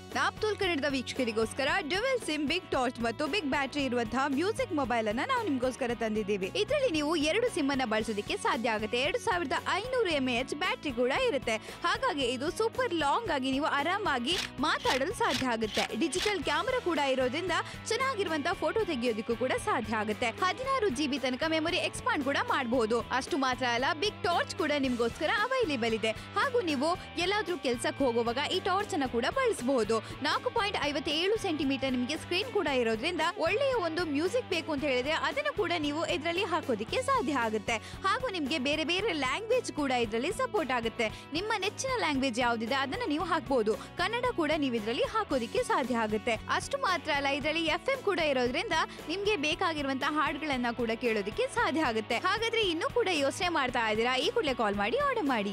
ನಾಪ್ತೋಲ್ ಕನ್ನಡದ ವೀಕ್ಷಕರಿಗೋಸ್ಕರ dual sim big torch ಮತ್ತು ಬಿಗ್ ಬ್ಯಾಟರಿ ಇರುವಂತಹ ಮ್ಯೂಸಿಕ್ ಮೊಬೈಲ್ ಅನ್ನ ನಾವು ನಿಮ್ಗೋಸ್ಕರ ತಂದಿದ್ದೀವಿ ಇದರಲ್ಲಿ ನೀವು ಎರಡು ಸಿಮ್ ಅನ್ನ ಬಳಸೋದಕ್ಕೆ ಸಾಧ್ಯ ಆಗುತ್ತೆ ಎರಡು ಸಾವಿರದ ಐನೂರು ಎಂ ಎಚ್ ಬ್ಯಾಟರಿ ಕೂಡ ಇರುತ್ತೆ ಹಾಗಾಗಿ ಇದು ಸೂಪರ್ ಲಾಂಗ್ ಆಗಿ ನೀವು ಆರಾಮಾಗಿ ಮಾತಾಡಲು ಸಾಧ್ಯ ಆಗುತ್ತೆ ಡಿಜಿಟಲ್ ಕ್ಯಾಮೆರಾ ಕೂಡ ಇರೋದ್ರಿಂದ ಚೆನ್ನಾಗಿರುವಂತಹ ಫೋಟೋ ತೆಗೆಯೋದಕ್ಕೂ ಕೂಡ ಸಾಧ್ಯ ಆಗುತ್ತೆ ಹದಿನಾರು ಜಿಬಿ ತನಕ ಮೆಮೊರಿ ಎಕ್ಸ್ಪಾಂಡ್ ಕೂಡ ಮಾಡಬಹುದು ಅಷ್ಟು ಮಾತ್ರ ಅಲ್ಲ ಬಿಗ್ ಟಾರ್ಚ್ ಕೂಡ ನಿಮ್ಗೋಸ್ಕರ ಅವೈಲೇಬಲ್ ಇದೆ ಹಾಗೂ ನೀವು ಎಲ್ಲಾದ್ರೂ ಕೆಲ್ಸಕ್ಕೆ ಹೋಗುವಾಗ ಈ ಟಾರ್ಚ್ ಅನ್ನ ಕೂಡ ಬಳಸಬಹುದು ನಾಲ್ಕು ಪಾಯಿಂಟ್ ಐವತ್ತೇಳು ಸೆಂಟಿಮೀಟರ್ ನಿಮಗೆ ಸ್ಕ್ರೀನ್ ಕೂಡ ಇರೋದ್ರಿಂದ ಒಳ್ಳೆಯ ಒಂದು ಮ್ಯೂಸಿಕ್ ಬೇಕು ಅಂತ ಹೇಳಿದ್ರೆ ಅದನ್ನು ಕೂಡ ನೀವು ಇದರಲ್ಲಿ ಹಾಕೋದಿಕ್ಕೆ ಸಾಧ್ಯ ಆಗುತ್ತೆ ಹಾಗೂ ನಿಮಗೆ ಬೇರೆ ಬೇರೆ ಲ್ಯಾಂಗ್ವೇಜ್ ಕೂಡ ಇದರಲ್ಲಿ ಸಪೋರ್ಟ್ ಆಗುತ್ತೆ ನಿಮ್ಮ ನೆಚ್ಚಿನ ಲ್ಯಾಂಗ್ವೇಜ್ ಯಾವ್ದಿದೆ ಅದನ್ನ ನೀವು ಹಾಕ್ಬೋದು ಕನ್ನಡ ಕೂಡ ನೀವು ಇದರಲ್ಲಿ ಹಾಕೋದಿಕ್ಕೆ ಸಾಧ್ಯ ಆಗುತ್ತೆ ಅಷ್ಟು ಮಾತ್ರ ಅಲ್ಲ ಇದರಲ್ಲಿ ಎಫ್ ಎಂ ಕೂಡ ಇರೋದ್ರಿಂದ ನಿಮ್ಗೆ ಬೇಕಾಗಿರುವಂತಹ ಹಾಡುಗಳನ್ನ ಕೂಡ ಕೇಳೋದಕ್ಕೆ ಸಾಧ್ಯ ಆಗುತ್ತೆ ಹಾಗಾದ್ರೆ ಇನ್ನೂ ಕೂಡ ಯೋಚನೆ ಮಾಡ್ತಾ ಇದ್ದೀರಾ ಈ ಕೂಡಲೇ ಕಾಲ್ ಮಾಡಿ ಆರ್ಡರ್ ಮಾಡಿ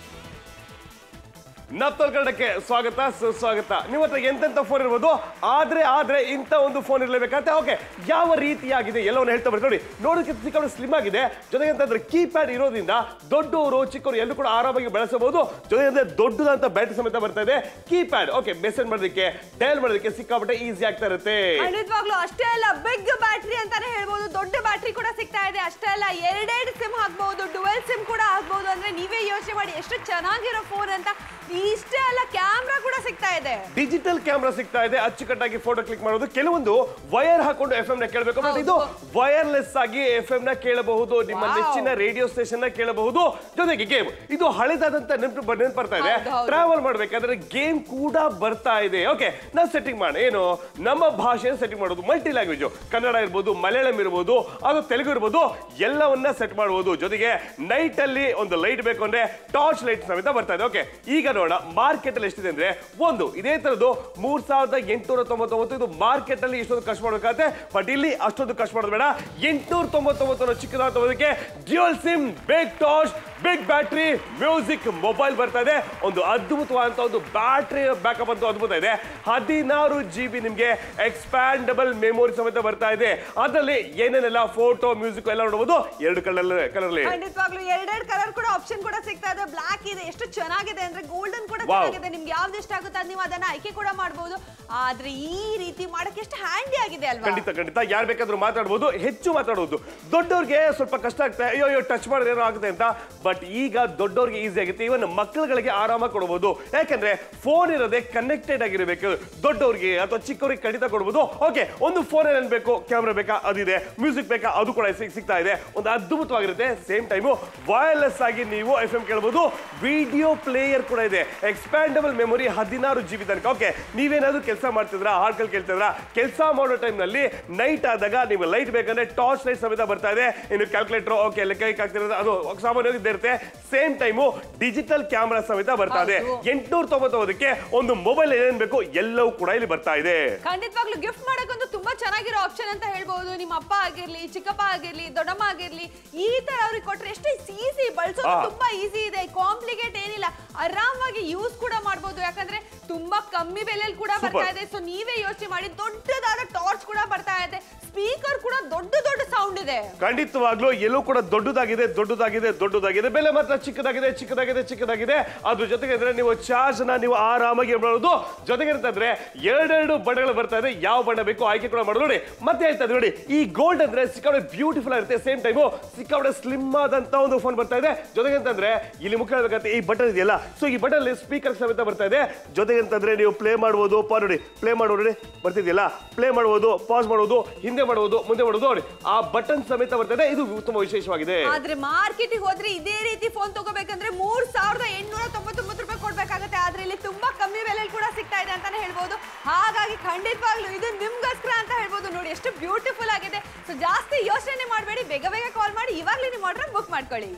ನಪ್ತಲ್ ಕನ್ನಡಕ್ಕೆ ಸ್ವಾಗತ ಸುಸ್ವಾಗತ ನಿಮ್ಮ ಹತ್ರ ಎಂತೆಂಥ ಫೋನ್ ಇರ್ಬೋದು ಆದ್ರೆ ಆದ್ರೆ ಇಂಥ ಒಂದು ಫೋನ್ ಇರಲೇಬೇಕಂತ ಓಕೆ ಯಾವ ರೀತಿಯಾಗಿದೆ ಎಲ್ಲವನ್ನು ಹೇಳ್ತಾ ಬರ್ತಾರೆ ನೋಡಿ ನೋಡೋದಕ್ಕೆ ಸಿಕ್ಕಾಪಟ್ಟೆ ಸ್ಲಿಮ್ ಆಗಿದೆ ಜೊತೆಗೆ ಅಂತಂದ್ರೆ ಕೀಪ್ಯಾಡ್ ಇರೋದ್ರಿಂದ ದೊಡ್ಡವರು ಚಿಕ್ಕವರು ಎಲ್ಲರೂ ಕೂಡ ಆರಾಮಾಗಿ ಬಳಸಬಹುದು ಜೊತೆಗೆ ಅಂದ್ರೆ ದೊಡ್ಡದಂತ ಬ್ಯಾಟ್ರಿ ಸಮೇತ ಬರ್ತಾ ಇದೆ ಕೀಪ್ಯಾಡ್ ಓಕೆ ಮೆಸೇಜ್ ಮಾಡೋದಕ್ಕೆ ಡಯಲ್ ಮಾಡೋದಕ್ಕೆ ಸಿಕ್ಕಾಪಟ್ಟೆ ಈಸಿ ಆಗ್ತಾ ಇರುತ್ತೆ ಖಂಡಿತವಾಗ್ಲೂ ಅಷ್ಟೇ ಅಲ್ಲ ಬಿಗ್ ಬ್ಯಾಟ್ರಿ ಅಂತಾನೆ ಹೇಳ್ಬೋದು ದೊಡ್ಡ ಬ್ಯಾಟ್ರಿ ಕೂಡ ಸಿಗ್ತಾ ಇದೆ ಅಷ್ಟೇ ಅಲ್ಲ ಎರಡೆರಡು ಸಿಮ್ ಹಾಕ್ಬಹುದು ಡುವೆಲ್ ಸಿಮ್ ಕೂಡ ಹಾಕ್ಬಹುದು ಅಂದ್ರೆ ನೀವೇ ಯೋಚನೆ ಮಾಡಿ ಎಷ್ಟು ಚೆನ್ನಾಗಿರೋ ಫೋನ್ ಅಂತ ಇಷ್ಟೇ ಅಲ್ಲ ಕ್ಯಾಮ್ರಾ ಕೂಡ ಸಿಗ್ತಾ ಇದೆ ಡಿಜಿಟಲ್ ಕ್ಯಾಮ್ರಾ ಸಿಗ್ತಾ ಇದೆ ಅಚ್ಚುಕಟ್ಟಾಗಿ ಫೋಟೋ ಕ್ಲಿಕ್ ಮಾಡೋದು ಕೆಲವೊಂದು ವೈರ್ ಹಾಕೊಂಡು ಎಫ್ ಎಂ ನ ಕೇಳಬೇಕು ಬಟ್ ಇದು ವೈರ್ಲೆಸ್ ಆಗಿ ಎಫ್ ಎಂ ನ ಕೇಳಬಹುದು ನಿಮ್ಮ Wow. ನೆಚ್ಚಿನ ರೇಡಿಯೋ ಸ್ಟೇಷನ್ ನ ಕೇಳಬಹುದು ಜೊತೆಗೆ ಗೇಮ್ ಇದು ಹಳೆದಾದಂತ ನೆನಪು ನೆನಪು ಬರ್ತಾ ಇದೆ ಹೌದು, ಹೌದು. ಟ್ರಾವೆಲ್ ಮಾಡ್ಬೇಕಾದ್ರೆ ಗೇಮ್ ಕೂಡ ಬರ್ತಾ ಇದೆ ಓಕೆ ನಾವು ಸೆಟ್ಟಿಂಗ್ ಮಾಡಿ ಏನು ನಮ್ಮ ಭಾಷೆ ಸೆಟ್ಟಿಂಗ್ ಮಾಡೋದು ಮಲ್ಟಿ ಲ್ಯಾಂಗ್ವೇಜ್ ಕನ್ನಡ ಇರ್ಬೋದು ಮಲಯಾಳಂ ಇರ್ಬೋದು ಅದು ತೆಲುಗು ಇರ್ಬೋದು ಎಲ್ಲವನ್ನ ಸೆಟ್ ಮಾಡಬಹುದು ಜೊತೆಗೆ ನೈಟ್ ಅಲ್ಲಿ ಒಂದು ಲೈಟ್ ಬೇಕು ಅಂದ್ರೆ ಟಾರ್ಚ್ ಲೈಟ್ ಸಮೇತ ಬರ್ತಾ ಇದೆ ಓಕೆ ಈಗ ನೋಡೋಣ ಮಾರ್ಕೆಟ್ ಅಲ್ಲಿ ಎಷ್ಟಿದೆ ಅಂದ್ರೆ ಒಂದು ಇದೇ ತರದ್ದು ಮೂರ್ ಸಾವಿರದ ಎಂಟುನೂರ ತೊಂಬತ್ತೊಂಬತ್ತು ಇದು ಮಾರ್ಕೆಟ್ ಅಲ್ಲಿ ಇಷ್ಟೊಂದು ಖರ್ಚು ಮಾಡಬೇಕಾಗುತ್ತೆ ಬಟ್ ಇಲ್ಲಿ ಅಷ್ಟೊಂದು ಖರ್ಚು ಮಾಡೋದು ಬೇಡ ಎಂಟುನೂರ ತೊಂಬತ್ತೊಂಬತ್ತು ಚಿಕ್ಕದಾದ ತಗೋದಕ್ಕೆ dual sim big torch big battery music mobile ಬರ್ತಾ ಇದೆ ಒಂದು ಅದ್ಭುತವಾದಂತ ಒಂದು ಬ್ಯಾಟ್ರಿ ಬ್ಯಾಕಪ್ ಅಂತೂ ಅದ್ಭುತ ಇದೆ ಹದಿನಾರು ಜಿ ಬಿ ನಿಮಗೆ ಎಕ್ಸ್ಪ್ಯಾಂಡಬಲ್ ಮೆಮೊರಿ ಸಮೇತ ಬರ್ತಾ ಇದೆ ಅದರಲ್ಲಿ ಏನೇನೆಲ್ಲ ಫೋಟೋ ಮ್ಯೂಸಿಕ್ ಎಲ್ಲ ನೋಡಬಹುದು ಎರಡು ಕಲರ್ ಕಲರ್ಲಿ ಖಂಡಿತವಾಗ್ಲೂ ಎರಡೆರಡು ಕಲರ್ ಕೂಡ ಆಪ್ಷನ್ ಕೂಡ ಸಿಗ್ತಾ ಇದೆ ಬ್ಲಾಕ್ ಇದೆ ಎಷ್ಟು ಚೆನ್ನಾಗಿದೆ ಅಂದ್ರೆ ಗೋಲ್ಡನ್ ಕೂಡ Wow. ಚೆನ್ನಾಗಿದೆ ನಿಮ್ಗೆ ಯಾವ್ದು ಇಷ್ಟ ಆಗುತ್ತೆ ಅದು ನೀವು ಅದನ್ನ ಆಯ್ಕೆ ಕೂಡ ಮಾಡಬಹುದು ಆದ್ರೆ ಈ ರೀತಿ ಮಾಡಕ್ಕೆ ಎಷ್ಟು ಹ್ಯಾಂಡಿ ಆಗಿದೆ ಅಲ್ವಾ ಖಂಡಿತ ಖಂಡಿತ ಯಾರು ಬೇಕಾದ್ರೂ ಮಾತಾಡ್ಬೋದು ಹೆಚ್ಚು ಮಾತಾಡಬಹುದು ದೊಡ್ಡವ್ರಿಗೆ ಸ್ವಲ್ಪ ಕಷ್ಟ ಆಗ್ತದೆ ಅಯ್ಯೋ ಅಯ್ಯೋ ಟಚ್ ಮಾಡಿದ್ರೆ ಏನೋ ಆಗುತ್ತೆ ಅಂತ ಬಟ್ ಈಗ ದೊಡ್ಡವ್ರಿಗೆ ಈಸಿ ಆಗುತ್ತೆ ಇವನ್ ಮಕ್ಕಳುಗಳಿಗೆ ಆರಾಮಾಗಿ ಕೊಡಬಹುದು ಯಾಕಂದ್ರೆ ಫೋನ್ ಇರೋದೇ ಕನೆಕ್ಟೆಡ್ ಆಗಿರಬೇಕು ದೊಡ್ಡವ್ರಿಗೆ ಅಥವಾ ಚಿಕ್ಕವ್ರಿಗೆ ಖಂಡಿತ ಕೊಡ್ಬೋದು ಓಕೆ ಒಂದು ಫೋನ್ ಏನ್ ಬೇಕು ಕ್ಯಾಮ್ರಾ ಬೇಕಾ ಅದಿದೆ ಮ್ಯೂಸಿಕ್ ಬೇಕಾ ಅದು ಕೂಡ ಸಿಗ್- ಸಿಗ್ತಾ ಇದೆ ಒಂದು ಅದ್ಭುತವಾಗಿರುತ್ತೆ ಸೇಮ್ ಟೈಮು ವೈರ್ಲೆಸ್ ಆಗಿ ನೀವು ಎಫ್ ಎಂ ಕೇಳಬಹುದು ವಿಡಿಯೋ ಪ್ಲೇಯರ್ ಕೂಡ ಇದೆ ಎಕ್ಸ್ಪ್ಯಾಂಡಬಲ್ ಮೆಮೊರಿ ಹದಿನಾರು ಜಿ ಬಿ ತನಕ ಓಕೆ ನೀವೇನಾದ್ರೂ ಕೆಲಸ ಮಾಡ್ತಿದ್ರಾ ಹಾಡ್ಗಳು ಕೇಳ್ತಿದ್ರಾ ಕೆಲಸ ಮಾಡೋ ಟೈಮ್ನಲ್ಲಿ ನೈಟ್ ಆದಾಗ ನೀವು ಲೈಟ್ ಬೇಕಂದ್ರೆ ಟಾರ್ಚ್ ಲೈಟ್ ಸಮೇತ ಬರ್ತಾ ಇದೆ ಇನ್ನು ಕ್ಯಾಲ್ಕುಲೇಟರ್ ಓಕೆ ಲೆಕ್ಕ ಹಾಕ್ತಿರೋದು ಅದು ಸಾಮಾನ್ಯವಾಗಿ ಇದ್ದೇ ಇರುತ್ತೆ ಸೇಮ್ ಟೈಮು ಡಿಜಿಟಲ್ ಕ್ಯಾಮ್ರಾ ಸಮೇತ ಬರ್ತಾ ಇದೆ ಹೌದು. ಎಂಟುನೂರ ತೊಂಬತ್ತೊಂದಕ್ಕೆ ಒಂದು ಮೊಬೈಲ್ ಏನೇನ್ ಬೇಕು ಎಲ್ಲವೂ ಕೂಡ ಇಲ್ಲಿ ಬರ್ತಾ ಇದೆ ಖಂಡಿತವಾಗ್ಲೂ ಗಿಫ್ಟ್ ಮಾಡಕ್ಕಂತೂ ತುಂಬಾ ಚೆನ್ನಾಗಿರೋ ಆಪ್ಷನ್ ಅಂತ ಹೇಳ್ಬಹುದು ನಿಮ್ಮ ಅಪ್ಪ ಆಗಿರ್ಲಿ ಚಿಕ್ಕಪ್ಪ ಆಗಿರ್ಲಿ ದೊಡ್ಡಮ್ಮ ಆಗಿರ್ಲಿ ಈ ತರ ಅವ್ರಿಗೆ ಕೊಟ್ರೆ ಎಷ್ಟು ಈಸಿ ಬಳಸೋದು ಆ. ತುಂಬಾ ಈಸಿ ಇದೆ ಕಾಂಪ್ಲಿಕೇಟ್ ಏನಿಲ್ಲ ಆರಾಮಾಗಿ ಯೂಸ್ ಕೂಡ ಮಾಡಬಹುದು ಯಾಕಂದ್ರೆ ತುಂಬಾ ಕಮ್ಮಿ ಬೆಲೆಯಲ್ಲಿ ಕೂಡ Super. ಬರ್ತಾ ಇದೆ ಸೊ ನೀವೇ ಯೋಚನೆ ಮಾಡಿ ದೊಡ್ಡದಾದ ಟಾರ್ಚ್ ಕೂಡ ಬರ್ತಾ ಇದೆ ಸ್ಪೀಕರ್ ಕೂಡ ದೊಡ್ಡ ದೊಡ್ಡ ಸೌಂಡ್ ಇದೆ ಖಂಡಿತವಾಗ್ಲೂ ಎಲ್ಲೂ ಕೂಡ ದೊಡ್ಡದಾಗಿದೆ ದೊಡ್ಡದಾಗಿದೆ ದೊಡ್ಡದಾಗಿದೆ ಬೆಲೆ ಮಾತ್ರ ಚಿಕ್ಕದಾಗಿದೆ ಚಿಕ್ಕದಾಗಿದೆ ಚಿಕ್ಕದಾಗಿದೆ ಅದ್ರ ಜೊತೆಗೆ ಅಂದ್ರೆ ನೀವು ಚಾರ್ಜ್ ನ ನೀವು ಆರಾಮಾಗಿ ಮಾಡೋದು ಜೊತೆಗೆ ಅಂತಂದ್ರೆ ಎರಡೆರಡು ಬಣ್ಣಗಳು ಬರ್ತಾ ಇದೆ ಯಾವ ಬಣ್ಣ ಬೇಕು ಆಯ್ಕೆ ಕೂಡ ಮಾಡೋದು ನೋಡಿ ಮತ್ತೆ ಹೇಳ್ತಾ ಇದ್ದೀವಿ ನೋಡಿ ಈ ಗೋಲ್ಡ್ ಅಂದ್ರೆ ಸಿಕ್ಕಾಪಟ್ಟೆ ಬ್ಯೂಟಿಫುಲ್ ಆಗಿರುತ್ತೆ ಸೇಮ್ ಟೈಮು ಸಿಕ್ಕಾಪಟ್ಟೆ ಸ್ಲಿಮ್ ಆದಂತ ಒಂದು ಫೋನ್ ಬರ್ತಾ ಇದೆ ಜೊತೆಗೆ ಅಂತಂದ್ರೆ ಇಲ್ಲಿ ಮುಖ್ಯ ಹೇಳ್ಬೇಕಂತ ಈ ಬಟನ್ ಇದೆಯಲ್ಲ ಸೊ ಈ ಬಟನ್ ಅಲ್ಲಿ ಸ್ಪೀಕರ್ ಸಮೇತ ಬರ್ತಾ ಇದೆ ಜೊತೆಗೆ ಅಂತಂದ್ರೆ ನೀವು ಪ್ಲೇ ಮಾಡ್ಬೋದು ಪಾ ನೋಡಿ ಪ್ಲೇ ಮಾಡೋದು ನೋಡಿ ಬರ್ತಿದೆಯಲ್ಲ ಪ್ಲೇ ಮಾಡ್ಬೋದು ಪಾಸ್ ಮಾಡ್ಬೋದು ಹಿಂದೆ ಮಾಡ್ಬೋದು ಮುಂದೆ ಮಾಡ್ಬೋದು ನೋಡಿ ಆ ಬಟನ್ ಸಮೇತ ಬರ್ತಾ ಇದೆ ಇದು ತುಂಬಾ ವಿಶೇಷವಾಗಿದೆ ಆದ್ರೆ ಮಾರ್ಕೆಟಿಗೆ ಹೋದ್ರೆ ಇದೇ ರೀತಿ ಫೋನ್ ತಗೋಬೇಕಂದ್ರೆ ಮೂರ್ ಸಾವಿರದ ಎಂಟುನೂರ ತೊಂಬತ್ತೊಂಬತ್ತು ರೂಪಾಯಿ ಕೊಡ್ಬೇಕಾಗುತ್ತೆ ಆದ್ರೆ ಇಲ್ಲಿ ತುಂಬಾ ಕಮ್ಮಿ ಬೆಲೆಯಲ್ಲಿ ಕೂಡ ಸಿಗ್ತಾ ಇದೆ ಅಂತಾನೆ ಹೇಳ್ಬೋದು ಹಾಗಾಗಿ ಖಂಡಿತವಾಗ್ಲೂ ಇದು ನಿಮ್ಗೋಸ್ಕರ ಅಂತ ಹೇಳ್ಬೋದು ನೋಡಿ ಎಷ್ಟು ಬ್ಯೂಟಿಫುಲ್ ಆಗಿದೆ ಸೊ ಜಾಸ್ತಿ ಯೋಚನೆ ಮಾಡಬೇಡಿ ಬೇಗ ಬೇಗ ಕಾಲ್ ಮಾಡಿ ಇವಾಗ್ಲೇ ನಿಮ್ಮ ಆರ್ಡರ್ ಬುಕ್ ಮಾಡ್ಕೊಳ್ಳಿ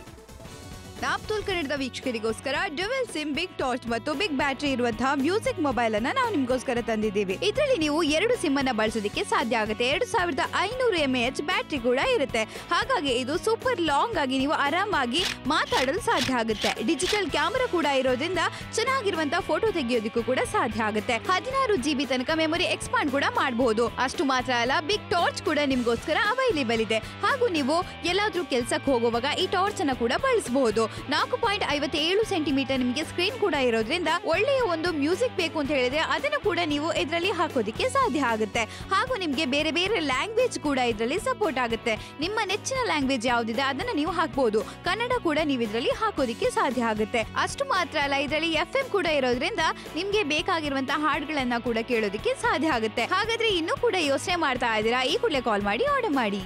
ನಾಪ್ತೋಲ್ ಕನ್ನಡದ ವೀಕ್ಷಕರಿಗೋಸ್ಕರ ಡ್ಯುವೆಲ್ ಸಿಮ್ ಬಿಗ್ ಟಾರ್ಚ್ ಮತ್ತು ಬಿಗ್ ಬ್ಯಾಟರಿ ಇರುವಂತಹ ಮ್ಯೂಸಿಕ್ ಮೊಬೈಲ್ ಅನ್ನ ನಾವು ನಿಮ್ಗೋಸ್ಕರ ತಂದಿದ್ದೀವಿ ಇದರಲ್ಲಿ ನೀವು ಎರಡು ಸಿಮ್ ಅನ್ನ ಬಳಸೋದಕ್ಕೆ ಸಾಧ್ಯ ಆಗುತ್ತೆ ಎರಡು ಸಾವಿರದ ಐನೂರು ಎಂ ಎಚ್ ಬ್ಯಾಟರಿ ಕೂಡ ಇರುತ್ತೆ ಹಾಗಾಗಿ ಇದು ಸೂಪರ್ ಲಾಂಗ್ ಆಗಿ ನೀವು ಆರಾಮಾಗಿ ಮಾತಾಡಲು ಸಾಧ್ಯ ಆಗುತ್ತೆ ಡಿಜಿಟಲ್ ಕ್ಯಾಮೆರಾ ಕೂಡ ಇರೋದ್ರಿಂದ ಚೆನ್ನಾಗಿರುವಂತಹ ಫೋಟೋ ತೆಗೆಯೋದಕ್ಕೂ ಕೂಡ ಸಾಧ್ಯ ಆಗುತ್ತೆ ಹದಿನಾರು ಜಿಬಿ ತನಕ ಮೆಮೊರಿ ಎಕ್ಸ್ಪಾಂಡ್ ಕೂಡ ಮಾಡಬಹುದು ಅಷ್ಟು ಮಾತ್ರ ಅಲ್ಲ ಬಿಗ್ ಟಾರ್ಚ್ ಕೂಡ ನಿಮ್ಗೋಸ್ಕರ ಅವೈಲೇಬಲ್ ಇದೆ ಹಾಗೂ ನೀವು ಎಲ್ಲಾದ್ರೂ ಕೆಲ್ಸಕ್ಕೆ ಹೋಗುವಾಗ ಈ ಟಾರ್ಚ್ ಅನ್ನ ಕೂಡ ಬಳಸಬಹುದು ನಾಲ್ಕು ಪಾಯಿಂಟ್ ಐವತ್ತೇಳು ಸೆಂಟಿಮೀಟರ್ ನಿಮಗೆ ಸ್ಕ್ರೀನ್ ಕೂಡ ಇರೋದ್ರಿಂದ ಒಳ್ಳೆಯ ಒಂದು ಮ್ಯೂಸಿಕ್ ಬೇಕು ಅಂತ ಹೇಳಿದ್ರೆ ಅದನ್ನು ಕೂಡ ನೀವು ಇದರಲ್ಲಿ ಹಾಕೋದಿಕ್ಕೆ ಸಾಧ್ಯ ಆಗುತ್ತೆ ಹಾಗೂ ನಿಮಗೆ ಬೇರೆ ಬೇರೆ ಲ್ಯಾಂಗ್ವೇಜ್ ಕೂಡ ಇದರಲ್ಲಿ ಸಪೋರ್ಟ್ ಆಗುತ್ತೆ ನಿಮ್ಮ ನೆಚ್ಚಿನ ಲ್ಯಾಂಗ್ವೇಜ್ ಯಾವ್ದಿದೆ ಅದನ್ನ ನೀವು ಹಾಕ್ಬೋದು ಕನ್ನಡ ಕೂಡ ನೀವು ಇದರಲ್ಲಿ ಹಾಕೋದಿಕ್ಕೆ ಸಾಧ್ಯ ಆಗುತ್ತೆ ಅಷ್ಟು ಮಾತ್ರ ಅಲ್ಲ ಇದರಲ್ಲಿ ಎಫ್ ಎಂ ಕೂಡ ಇರೋದ್ರಿಂದ ನಿಮ್ಗೆ ಬೇಕಾಗಿರುವಂತಹ ಹಾಡುಗಳನ್ನ ಕೂಡ ಕೇಳೋದಿಕ್ಕೆ ಸಾಧ್ಯ ಆಗುತ್ತೆ ಹಾಗಾದ್ರೆ ಇನ್ನೂ ಕೂಡ ಯೋಚನೆ ಮಾಡ್ತಾ ಇದ್ದೀರಾ ಈ ಕೂಡಲೇ ಕಾಲ್ ಮಾಡಿ ಆರ್ಡರ್ ಮಾಡಿ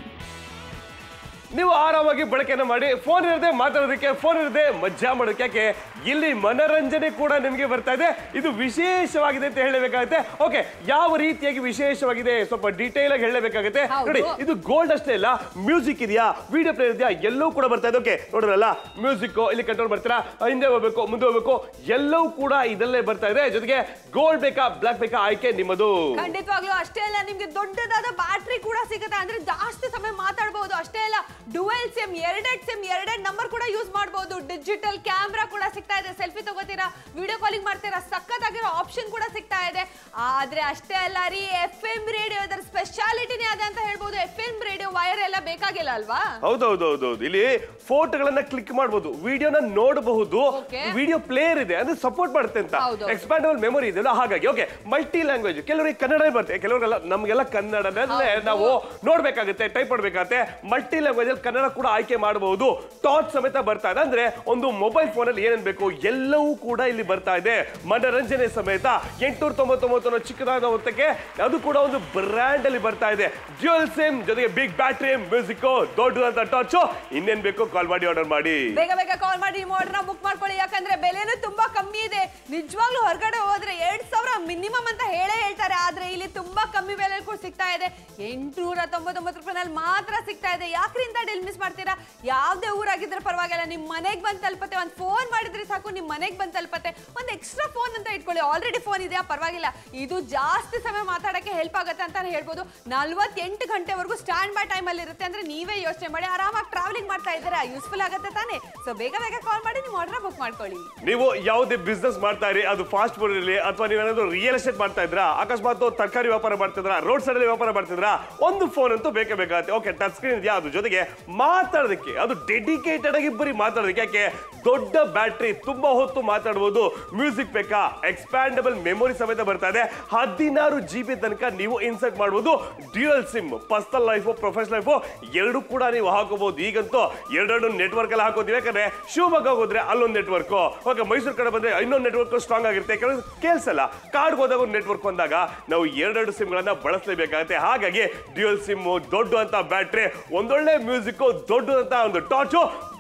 ನೀವು ಆರಾಮಾಗಿ ಬಳಕೆನ ಮಾಡಿ ಫೋನ್ ಇರದೆ ಮಾತಾಡೋದಕ್ಕೆ ಫೋನ್ ಇರದೆ ಮಜ್ಜಾ ಮಾಡೋದಕ್ಕೆ ಯಾಕೆ ಇಲ್ಲಿ ಮನರಂಜನೆ ಕೂಡ ನಿಮಗೆ ಬರ್ತಾ ಇದೆ ಇದು ವಿಶೇಷವಾಗಿದೆ ಅಂತ ಹೇಳಬೇಕಾಗುತ್ತೆ ಓಕೆ ಯಾವ ರೀತಿಯಾಗಿ ವಿಶೇಷವಾಗಿದೆ ಸ್ವಲ್ಪ ಡೀಟೇಲ್ ಆಗಿ ಹೇಳಬೇಕಾಗುತ್ತೆ ಹೌದು. ನೋಡಿ ಇದು ಗೋಲ್ಡ್ ಅಷ್ಟೇ ಇಲ್ಲ ಮ್ಯೂಸಿಕ್ ಇದೆಯಾ ವಿಡಿಯೋ ಪ್ಲೇಯರ್ ಇದೆಯಾ ಎಲ್ಲವೂ ಕೂಡ ಬರ್ತಾ ಇದೆ ಓಕೆ ನೋಡಿದ್ರಲ್ಲ ಮ್ಯೂಸಿಕ್ ಇಲ್ಲಿ ಕಂಟ್ರೋಲ್ ಮಾಡ್ತೀರಾ ಹಿಂದೆ ಹೋಗ್ಬೇಕು ಮುಂದೆ ಹೋಗ್ಬೇಕು ಎಲ್ಲವೂ ಕೂಡ ಇದಲ್ಲೇ ಬರ್ತಾ ಇದೆ ಜೊತೆಗೆ ಗೋಲ್ಡ್ ಬೇಕಾ ಬ್ಲಾಕ್ ಬೇಕಾ ಆಯ್ಕೆ ನಿಮ್ಮದು ಖಂಡಿತವಾಗ್ಲೂ ಅಷ್ಟೇ ಅಲ್ಲ ನಿಮ್ಗೆ ದೊಡ್ಡದಾದ ಬ್ಯಾಟ್ರಿ ಕೂಡ ಸಿಗುತ್ತೆ ಅಂದ್ರೆ ಜಾಸ್ತಿ ಸಮಯ ಮಾತಾಡಬಹುದು ಅಷ್ಟೇ ಅಲ್ಲ ಡುವೆಲ್ ಸಿಮ್ ಎರಡೆರಡು ಸಿಮ್ ಎರಡೆರಡು ನಂಬರ್ ಕೂಡ ಯೂಸ್ ಮಾಡಬಹುದು ಡಿಜಿಟಲ್ ಕ್ಯಾಮ್ರಾ ಕೂಡ ಸಿಗ್ತಾ ಇದೆ ಸೆಲ್ಫಿ ತಗೋತೀರಾ ವಿಡಿಯೋ ಕಾಲಿಂಗ್ ಮಾಡ್ತೀರಾ ಸಖತ್ತಾಗಿರೋ ಆಪ್ಷನ್ ಕೂಡ ಸಿಗ್ತಾ ಇದೆ ಆದ್ರೆ ಅಷ್ಟೇ ಅಲ್ಲ ರೀ ಎಫ್ ಎಂ ರೇಡಿಯೋ ಇದರ ಸ್ಪೆಷಾಲಿಟಿನೇ ಅದೇ ಅಂತ ಹೇಳ್ಬೋದು ಎಫ್ ಎಂ ರೇಡಿಯೋ ವೈರ್ ಎಲ್ಲ ಬೇಕಾಗಿಲ್ಲ ಅಲ್ವಾ ಹೌದೌದೌದು ಇಲ್ಲಿ ಫೋಟೋಗಳನ್ನ ಕ್ಲಿಕ್ ಮಾಡಬಹುದು ವಿಡಿಯೋನ ನೋಡಬಹುದು Okay. ವಿಡಿಯೋ ಪ್ಲೇಯರ್ ಇದೆ ಅಂದ್ರೆ ಸಪೋರ್ಟ್ ಮಾಡುತ್ತೆ ಅಂತ ಹೌದು. ಎಕ್ಸ್ಪ್ಯಾಂಡಬಲ್ ಮೆಮೊರಿ ಇದೆಯಲ್ಲ ಹಾಗಾಗಿ ಓಕೆ ಮಲ್ಟಿ ಲ್ಯಾಂಗ್ವೇಜ್ ಕೆಲವರಿಗೆ ಕನ್ನಡ ಬರುತ್ತೆ ಕೆಲವರಿಗೆಲ್ಲ ನಮಗೆಲ್ಲ ಕನ್ನಡದಲ್ಲೇ ಹೌದು. ನಾವು ನೋಡ್ಬೇಕಾಗುತ್ತೆ ಟೈಪ್ ಮಾಡ್ಬೇಕಾಗುತ್ತೆ ಮಲ್ಟಿ ಲ್ಯಾಂಗ್ವೇಜ್ ಅಲ್ಲಿ ಕನ್ನಡ ಕೂಡ ಆಯ್ಕೆ ಮಾಡಬಹುದು ಟಾರ್ಚ್ ಸಮೇತ ಬರ್ತಾ ಇದೆ ಅಂದ್ರೆ ಒಂದು ಮೊಬೈಲ್ ಫೋನ್ ಅಲ್ಲಿ ಏನೇನ್ ಬೇಕು ಎಲ್ಲವೂ ಕೂಡ ಇಲ್ಲಿ ಬರ್ತಾ ಇದೆ ಮನರಂಜನೆ ಸಮೇತ ಎಂಟುನೂರ ತೊಂಬತ್ತೊಂಬತ್ತು ಅನ್ನೋ ಚಿಕ್ಕದಾದ ಮೊತ್ತಕ್ಕೆ ಅದು ಕೂಡ ಒಂದು ಬ್ರ್ಯಾಂಡ್ ಅಲ್ಲಿ ಬರ್ತಾ ಇದೆ ಡ್ಯೂಯಲ್ ಸಿಮ್ ಜೊತೆಗೆ ಬಿಗ್ ಬ್ಯಾಟ್ರಿ ಮ್ಯೂಸಿಕ್ ದೊಡ್ಡದಂತ ಟಾರ್ಚ್ ಇನ್ನೇನ್ ಬೇಕು ಕಾಲ್ ಮಾಡಿ ಆರ್ಡರ್ ಮಾಡಿ ಬೇಗ ಬೇಗ ಕಾಲ್ ಮಾಡಿ ಮೋಡ್ನ ಬುಕ್ ಮಾಡ್ಕೊಳ್ಳಿ ಯಾಕಂದ್ರೆ ಬೆಲೆನೂ ತುಂಬಾ ಕಮ್ಮಿ ಇದೆ ನಿಜವಾಗ್ಲೂ ಹೊರಗಡೆ ಹೋದ್ರೆ ಎರಡ್ ಸಾವಿರ ಮಿನಿಮಮ್ ಅಂತ ಹೇಳೇ ಹೇಳ್ತಾರೆ ಆದ್ರೆ ಇಲ್ಲಿ ತುಂಬಾ ಕಮ್ಮಿ ಬೆಲೆ ಕೂಡ ಸಿಗ್ತಾ ಇದೆ ಎಂಟುನೂರ ತೊಂಬತ್ತೊಂಬತ್ತು ರೂಪಾಯಿನಲ್ಲಿ ಮಾತ್ರ ಸಿಗ್ತಾ ಇದೆ ಯಾಕ್ರಿಂದ ಡೀಲ್ ಮಿಸ್ ಮಾಡ್ತೀರಾ ಯಾವ್ದೇ ಊರಾಗಿದ್ರೆ ಪರವಾಗಿಲ್ಲ ನಿಮ್ ಮನೆಗ್ ಬಂದ್ ತಲುಪತ್ತೆ ಒಂದ್ ಫೋನ್ ಮಾಡಿದ್ರೆ ಸಾಕು ನಿಮ್ ಮನೆಗ್ ಬಂದ್ ತಲುಪತ್ತೆ ಒಂದ್ ಎಕ್ಸ್ಟ್ರಾ ಫೋನ್ ಅಂತ ಇಟ್ಕೊಳ್ಳಿ ಆಲ್ರೆಡಿ ಫೋನ್ ಇದೆಯಾ ಪರವಾಗಿಲ್ಲ ಇದು ಜಾಸ್ತಿ ಸಮಯ ಮಾತಾಡಕ್ಕೆ ಹೆಲ್ಪ್ ಆಗುತ್ತೆ ಅಂತಾನೆ ಹೇಳ್ಬೋದು ನಲ್ವತ್ತೆಂಟು ಗಂಟೆವರೆಗೂ ಸ್ಟ್ಯಾಂಡ್ ಬೈ ಟೈಮ್ ಅಲ್ಲಿ ಇರುತ್ತೆ ಅಂದ್ರೆ ನೀವೇ ಯೋಚನೆ ಮಾಡಿ ಆರಾಮಾಗಿ ಟ್ರಾವೆಲಿಂಗ್ ಮಾಡ್ತಾ ಇದ್ದೀರಾ ಯೂಸ್ಫುಲ್ ಆಗುತ್ತೆ ತಾನೇ ಸೊ ಬೇಗ ಬೇಗ ಕಾಲ್ ಮಾಡಿ ನೀವು ಆರ್ಡರ್ ಬುಕ್ ಮಾಡ್ಕೊಳ್ಳಿ ನೀವು ಯಾವುದೇ ಬಿಸ್ನೆಸ್ ಮಾಡ್ತಾ ಇರಿ ಅದು ಫಾಸ್ಟ್ ಫುಡ್ ಇರಲಿ ಅಥವಾ ನೀವೇನಾದ್ರು ರಿಯಲ್ ಎಸ್ಟೇಟ್ ಮಾಡ್ತಾ ಇದ್ರಾ ಅಕಸ್ಮಾತ್ ತರಕಾರಿ ವ್ಯಾಪಾರ ಮಾಡ್ತಿದ್ರಾ ರೋಡ್ ಸೈಡ್ ಅಲ್ಲಿ ವ್ಯಾಪಾರ ಮಾಡ್ತಿದ್ರಾ ಒಂದು ಫೋನ್ ಅಂತೂ ಬೇಕೇ ಬೇಕಾಗುತ್ತೆ ಓಕೆ ಟಚ್ ಸ್ಕ್ರೀನ್ ಇದೆಯಾ ಅದು ಜೊತೆಗೆ ಮಾತಾಡೋದಕ್ಕೆ ಅದು ಡೆಡಿಕೇಟೆಡ್ ಆಗಿ ಬರೀ ಮಾತಾಡೋದಕ್ಕೆ ಯಾಕೆ ದೊಡ್ಡ ಬ್ಯಾಟ್ರಿ ತುಂಬಾ ಹೊತ್ತು ಮಾತಾಡಬಹುದು ಮ್ಯೂಸಿಕ್ ಬೇಕಾ ಎಕ್ಸ್ಪ್ಯಾಂಡಬಲ್ ಮೆಮೊರಿ ಸಮೇತ ಬರ್ತಾ ಇದೆ ಹದಿನಾರು ಜಿ ಬಿ ತನಕ ನೀವು ಇನ್ಸರ್ಟ್ ಮಾಡಬಹುದು dual sim personal life professional life ಎರಡು ಕೂಡ ನೀವು ಹಾಕೋಬಹುದು ಈಗಂತೂ ಎರಡೆರಡು ನೆಟ್ವರ್ಕ್ ಎಲ್ಲ ಹಾಕೋತೀವಿ ಯಾಕಂದ್ರೆ ಶಿವಮೊಗ್ಗ ಹೋದ್ರೆ ಅಲ್ಲೊಂದು ನೆಟ್ವರ್ಕ್ ಓಕೆ ಮೈಸೂರು ಕಡೆ ಬಂದ್ರೆ ಇನ್ನೊಂದು ನೆಟ್ವರ್ಕ್ ಸ್ಟ್ರಾಂಗ್ ಆಗಿರುತ್ತೆ ಕೆಲವು ಕೇಳಿಸಲ್ಲ ಕಾರ್ಡ್ ಹೋದಾಗ ಒಂದು ನೆಟ್ವರ್ಕ್ ಬಂದಾಗ ನಾವು ಎರಡೆರಡು ಸಿಮ್ಗಳನ್ನ ಬಳಸಲೇಬೇಕಾಗುತ್ತೆ ಹಾಗಾಗಿ ಡ್ಯೂಯಲ್ ಸಿಮ್ ದೊಡ್ಡ ಅಂತ ಬ್ಯಾಟ್ರಿ ಒಂದೊಳ್ಳೆ ಮ್ಯೂಸಿಕ್ ದೊಡ್ಡದಂತ ಒಂದು ಟಾರ್ಚು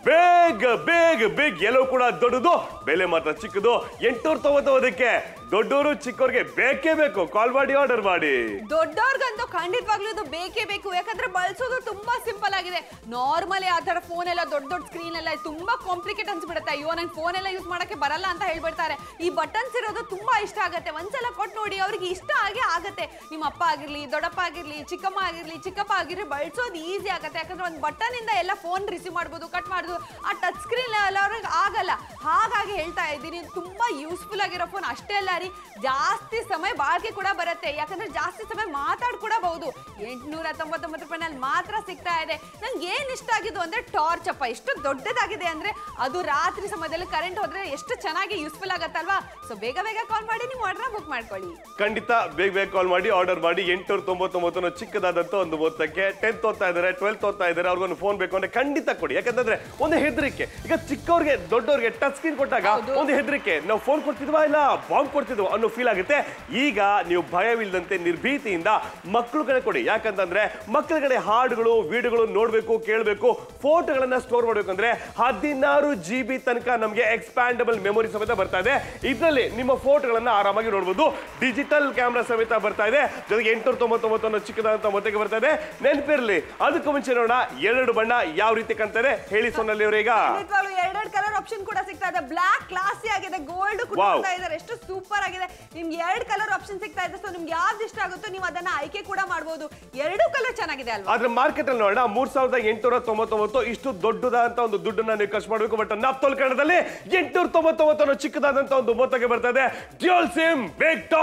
ಬೇಗ ಬೇಗ ಬೇಗ ಎಲ್ಲವೂ ಕೂಡ ದೊಡ್ಡದು ಬೆಲೆ ಮಾತ್ರ ಚಿಕ್ಕದು ಎಂಟುನೂರ ತೊಂಬತ್ತೊಂದಕ್ಕೆ ದೊಡ್ಡವರು ಚಿಕ್ಕವ್ರಿಗೆ ಬೇಕೇ ಬೇಕು ಕಾಲ್ ಮಾಡಿ ಆರ್ಡರ್ ಮಾಡಿ ದೊಡ್ಡವ್ರಿಗಂತೂ ಖಂಡಿತವಾಗ್ಲೂ ಇದು ಬೇಕೇ ಬೇಕು ಯಾಕಂದ್ರೆ ಬಳಸೋದು ತುಂಬಾ ಸಿಂಪಲ್ ಆಗಿದೆ ನಾರ್ಮಲಿ ಆ ತರ ಫೋನ್ ಎಲ್ಲ ದೊಡ್ಡ ದೊಡ್ಡ ಸ್ಕ್ರೀನ್ ಎಲ್ಲ ತುಂಬಾ ಕಾಂಪ್ಲಿಕೇಟ್ ಅನ್ಸ್ಬಿಡುತ್ತೆ ಅಯ್ಯೋ ನಂಗೆ ಫೋನ್ ಎಲ್ಲ ಯೂಸ್ ಮಾಡಕ್ಕೆ ಬರಲ್ಲ ಅಂತ ಹೇಳ್ಬಿಡ್ತಾರೆ ಈ ಬಟನ್ಸ್ ಇರೋದು ತುಂಬಾ ಇಷ್ಟ ಆಗುತ್ತೆ ಒಂದ್ಸಲ ಕೊಟ್ಟು ನೋಡಿ ಅವ್ರಿಗೆ ಇಷ್ಟ ಆಗೇ ಆಗತ್ತೆ ನಿಮ್ಮ ಅಪ್ಪ ಆಗಿರ್ಲಿ ದೊಡ್ಡಪ್ಪ ಆಗಿರ್ಲಿ ಚಿಕ್ಕಮ್ಮ ಆಗಿರ್ಲಿ ಚಿಕ್ಕಪ್ಪ ಆಗಿರ್ಲಿ ಬಳಸೋದು ಈಸಿ ಆಗುತ್ತೆ ಯಾಕಂದ್ರೆ ಒಂದು ಬಟನ್ ಇಂದ ಎಲ್ಲ ಫೋನ್ ರಿಸೀವ್ ಮಾಡ್ಬೋದು ಕಟ್ ಮಾಡ್ಬೋದು ಆ ಟಚ್ ಸ್ಕ್ರೀನ್ ಎಲ್ಲ ಅವ್ರಿಗೆ ಆಗಲ್ಲ ಹಾಗಾಗಿ ಹೇಳ್ತಾ ಇದ್ದೀನಿ ತುಂಬಾ ಯೂಸ್ಫುಲ್ ಆಗಿರೋ ಫೋನ್ ಅಷ್ಟೇ ಅಲ್ಲ ರೀ ಜಾಸ್ತಿ ಸಮಯ ಬಾಳ್ಕೆ ಕೂಡ ಬರುತ್ತೆ ಯಾಕಂದ್ರೆ ಜಾಸ್ತಿ ಸಮಯ ಮಾತಾಡ್ ಕೂಡ ಬಹುದು ಎಂಟ್ನೂರ ತೊಂಬತ್ತೊಂಬತ್ತು ರೂಪಾಯಿನಲ್ಲಿ ಮಾತ್ರ ಸಿಗ್ತಾ ಇದೆ ನಂಗೆ ಏನ್ ಇಷ್ಟ ಆಗಿದ್ದು ಅಂದ್ರೆ ಟಾರ್ಚ್ ಅಪ್ಪ ಎಷ್ಟು ದೊಡ್ಡದಾಗಿದೆ ಅಂದ್ರೆ ಅದು ರಾತ್ರಿ ಸಮಯದಲ್ಲಿ ಕರೆಂಟ್ ಹೋದ್ರೆ ಎಷ್ಟು ಚೆನ್ನಾಗಿ ಯೂಸ್ಫುಲ್ ಆಗತ್ತಲ್ವಾ ಸೊ ಬೇಗ ಬೇಗ ಕಾಲ್ ಮಾಡಿ ನೀವು ಆರ್ಡರ್ ಬುಕ್ ಮಾಡ್ಕೊಳ್ಳಿ ಖಂಡಿತ ಬೇಗ ಬೇಗ ಕಾಲ್ ಮಾಡಿ ಆರ್ಡರ್ ಮಾಡಿ ಎಂಟುನೂರ ತೊಂಬತ್ತೊಂಬತ್ತು ಅನ್ನೋ ಚಿಕ್ಕದಾದಂತ ಒಂದು ಮೊತ್ತಕ್ಕೆ ಟೆಂತ್ ಓದ್ತಾ ಇದ್ದಾರೆ ಟ್ವೆಲ್ತ್ ಓದ್ತಾ ಇದ್ದಾರೆ ಅವ್ರಿಗೊಂದು ಫೋನ್ ಬೇಕು ಅಂದ್ರೆ ಖಂಡಿತ ಕೊಡಿ ಯಾಕಂತಂದ್ರೆ ಒಂದು ಹೆದರಿಕೆ ಈಗ ಚಿಕ್ಕವ್ರಿಗೆ ದೊಡ್ಡವ್ರಿಗೆ ಟಚ್ ಸ್ಕ್ರೀನ್ ಕೊಟ್ಟಾಗ ಒಂದು ಹೆದರಿಕೆ ನಾವು ಫೋನ್ ಕೊಡ್ತಿದ್ವಾ ಇಲ್ಲ ಬಾಂಬ್ ಕೊಡ್ತಿದ್ವಾ ಅನ್ನೋ ಫೀಲ್ ಆಗುತ್ತೆ ಈಗ ನೀವು ಭಯವಿಲ್ಲದಂತೆ ನಿರ್ಭೀತಿಯಿಂದ ಮಕ್ಕಳು ಕಡೆ ಕೊಡಿ ಯಾಕಂತಂದ್ರೆ ಮಕ್ಕಳ ಕಡೆ ಹಾಡುಗಳು ವಿಡಿಯೋಗಳು ನೋಡ್ಬೇಕು ಕೇಳಬೇಕು ಫೋಟೋಗಳನ್ನ ಸ್ಟೋರ್ ಮಾಡ್ಬೇಕಂದ್ರೆ ಹದಿನಾರು ಜಿ ಬಿ ತನಕ ನಮಗೆ ಎಕ್ಸ್ಪ್ಯಾಂಡಬಲ್ ಮೆಮೊರಿ ಸಮೇತ ಬರ್ತಾ ಇದೆ ಇದರಲ್ಲಿ ನಿಮ್ಮ ಫೋಟೋಗಳನ್ನ ಆರಾಮಾಗಿ ನೋಡಬಹುದು ಡಿಜಿಟಲ್ ಕ್ಯಾಮ್ರಾ ಸಮೇತ ಬರ್ತಾ ಇದೆ ಜೊತೆಗೆ ಎಂಟುನೂರ ತೊಂಬತ್ತೊಂಬತ್ತು ಅನ್ನೋ ಚಿಕ್ಕದಾದಂತ ಮೊತ್ತಕ್ಕೆ ಬರ್ತಾ ಇದೆ ನೆನಪಿರ್ಲಿ ಅದಕ್ಕೂ ಮುಂಚೆ ನೋಡೋಣ ಎರಡು ಬಣ್ಣ ಯಾವ ರೀತಿ ಕಾಣ್ತಾ ಇದೆ ಹೇಳಿ ಸೊನ್ನಲ್ಲಿ ಅವರೀಗ ಖಂಡಿತವಾಗ್ಲೂ ಎರಡೆರಡು ಕಲರ್ ಆಪ್ಷನ್ ಕೂಡ ಸಿಗ್ತಾ ಇದೆ ಬ್ಲಾಕ್ ಕ್ಲಾಸಿ ಆಗಿದೆ ಗೋಲ್ಡ್ ಕೂಡ Wow. ಕೊಡ್ತಾ ಇದ್ದಾರೆ ಎಷ್ಟು ಸೂಪರ್ ಆಗಿದೆ ನಿಮ್ಗೆ ಎರಡು ಕಲರ್ ಆಪ್ಷನ್ ಸಿಗ್ತಾ ಇದೆ ಸೊ ನಿಮ್ಗೆ ಯಾವ್ದು ಇಷ್ಟ ಆಗುತ್ತೋ ನೀವು ಅದನ್ನ ಆಯ್ಕೆ ಕೂಡ ಮಾಡಬಹುದು ಎರಡು ಕಲರ್ ಚೆನ್ನಾಗಿದೆ ಅಲ್ವಾ ಆದ್ರೆ ಮಾರ್ಕೆಟ್ ಅಲ್ಲಿ ನೋಡೋಣ ಮೂರ್ ಸಾವಿರದ ಎಂಟುನೂರ ತೊಂಬತ್ತೊಂಬತ್ತು ಇಷ್ಟು ದೊಡ್ಡದಾದಂತ ಒಂದು ದುಡ್ಡನ್ನ ನೀವು ಖರ್ಚು ಮಾಡಬೇಕು ಬಟ್ ನಾಪ್ತೋಲ್ ಕನ್ನಡದಲ್ಲಿ ಎಂಟುನೂರ ತೊಂಬತ್ತೊಂಬತ್ತು ಅನ್ನೋ ಚಿಕ್ಕದಾದಂತ ಒಂದು ಮೊತ್ತಕ್ಕೆ ಬರ್ತಾ ಇದೆ dual sim big torch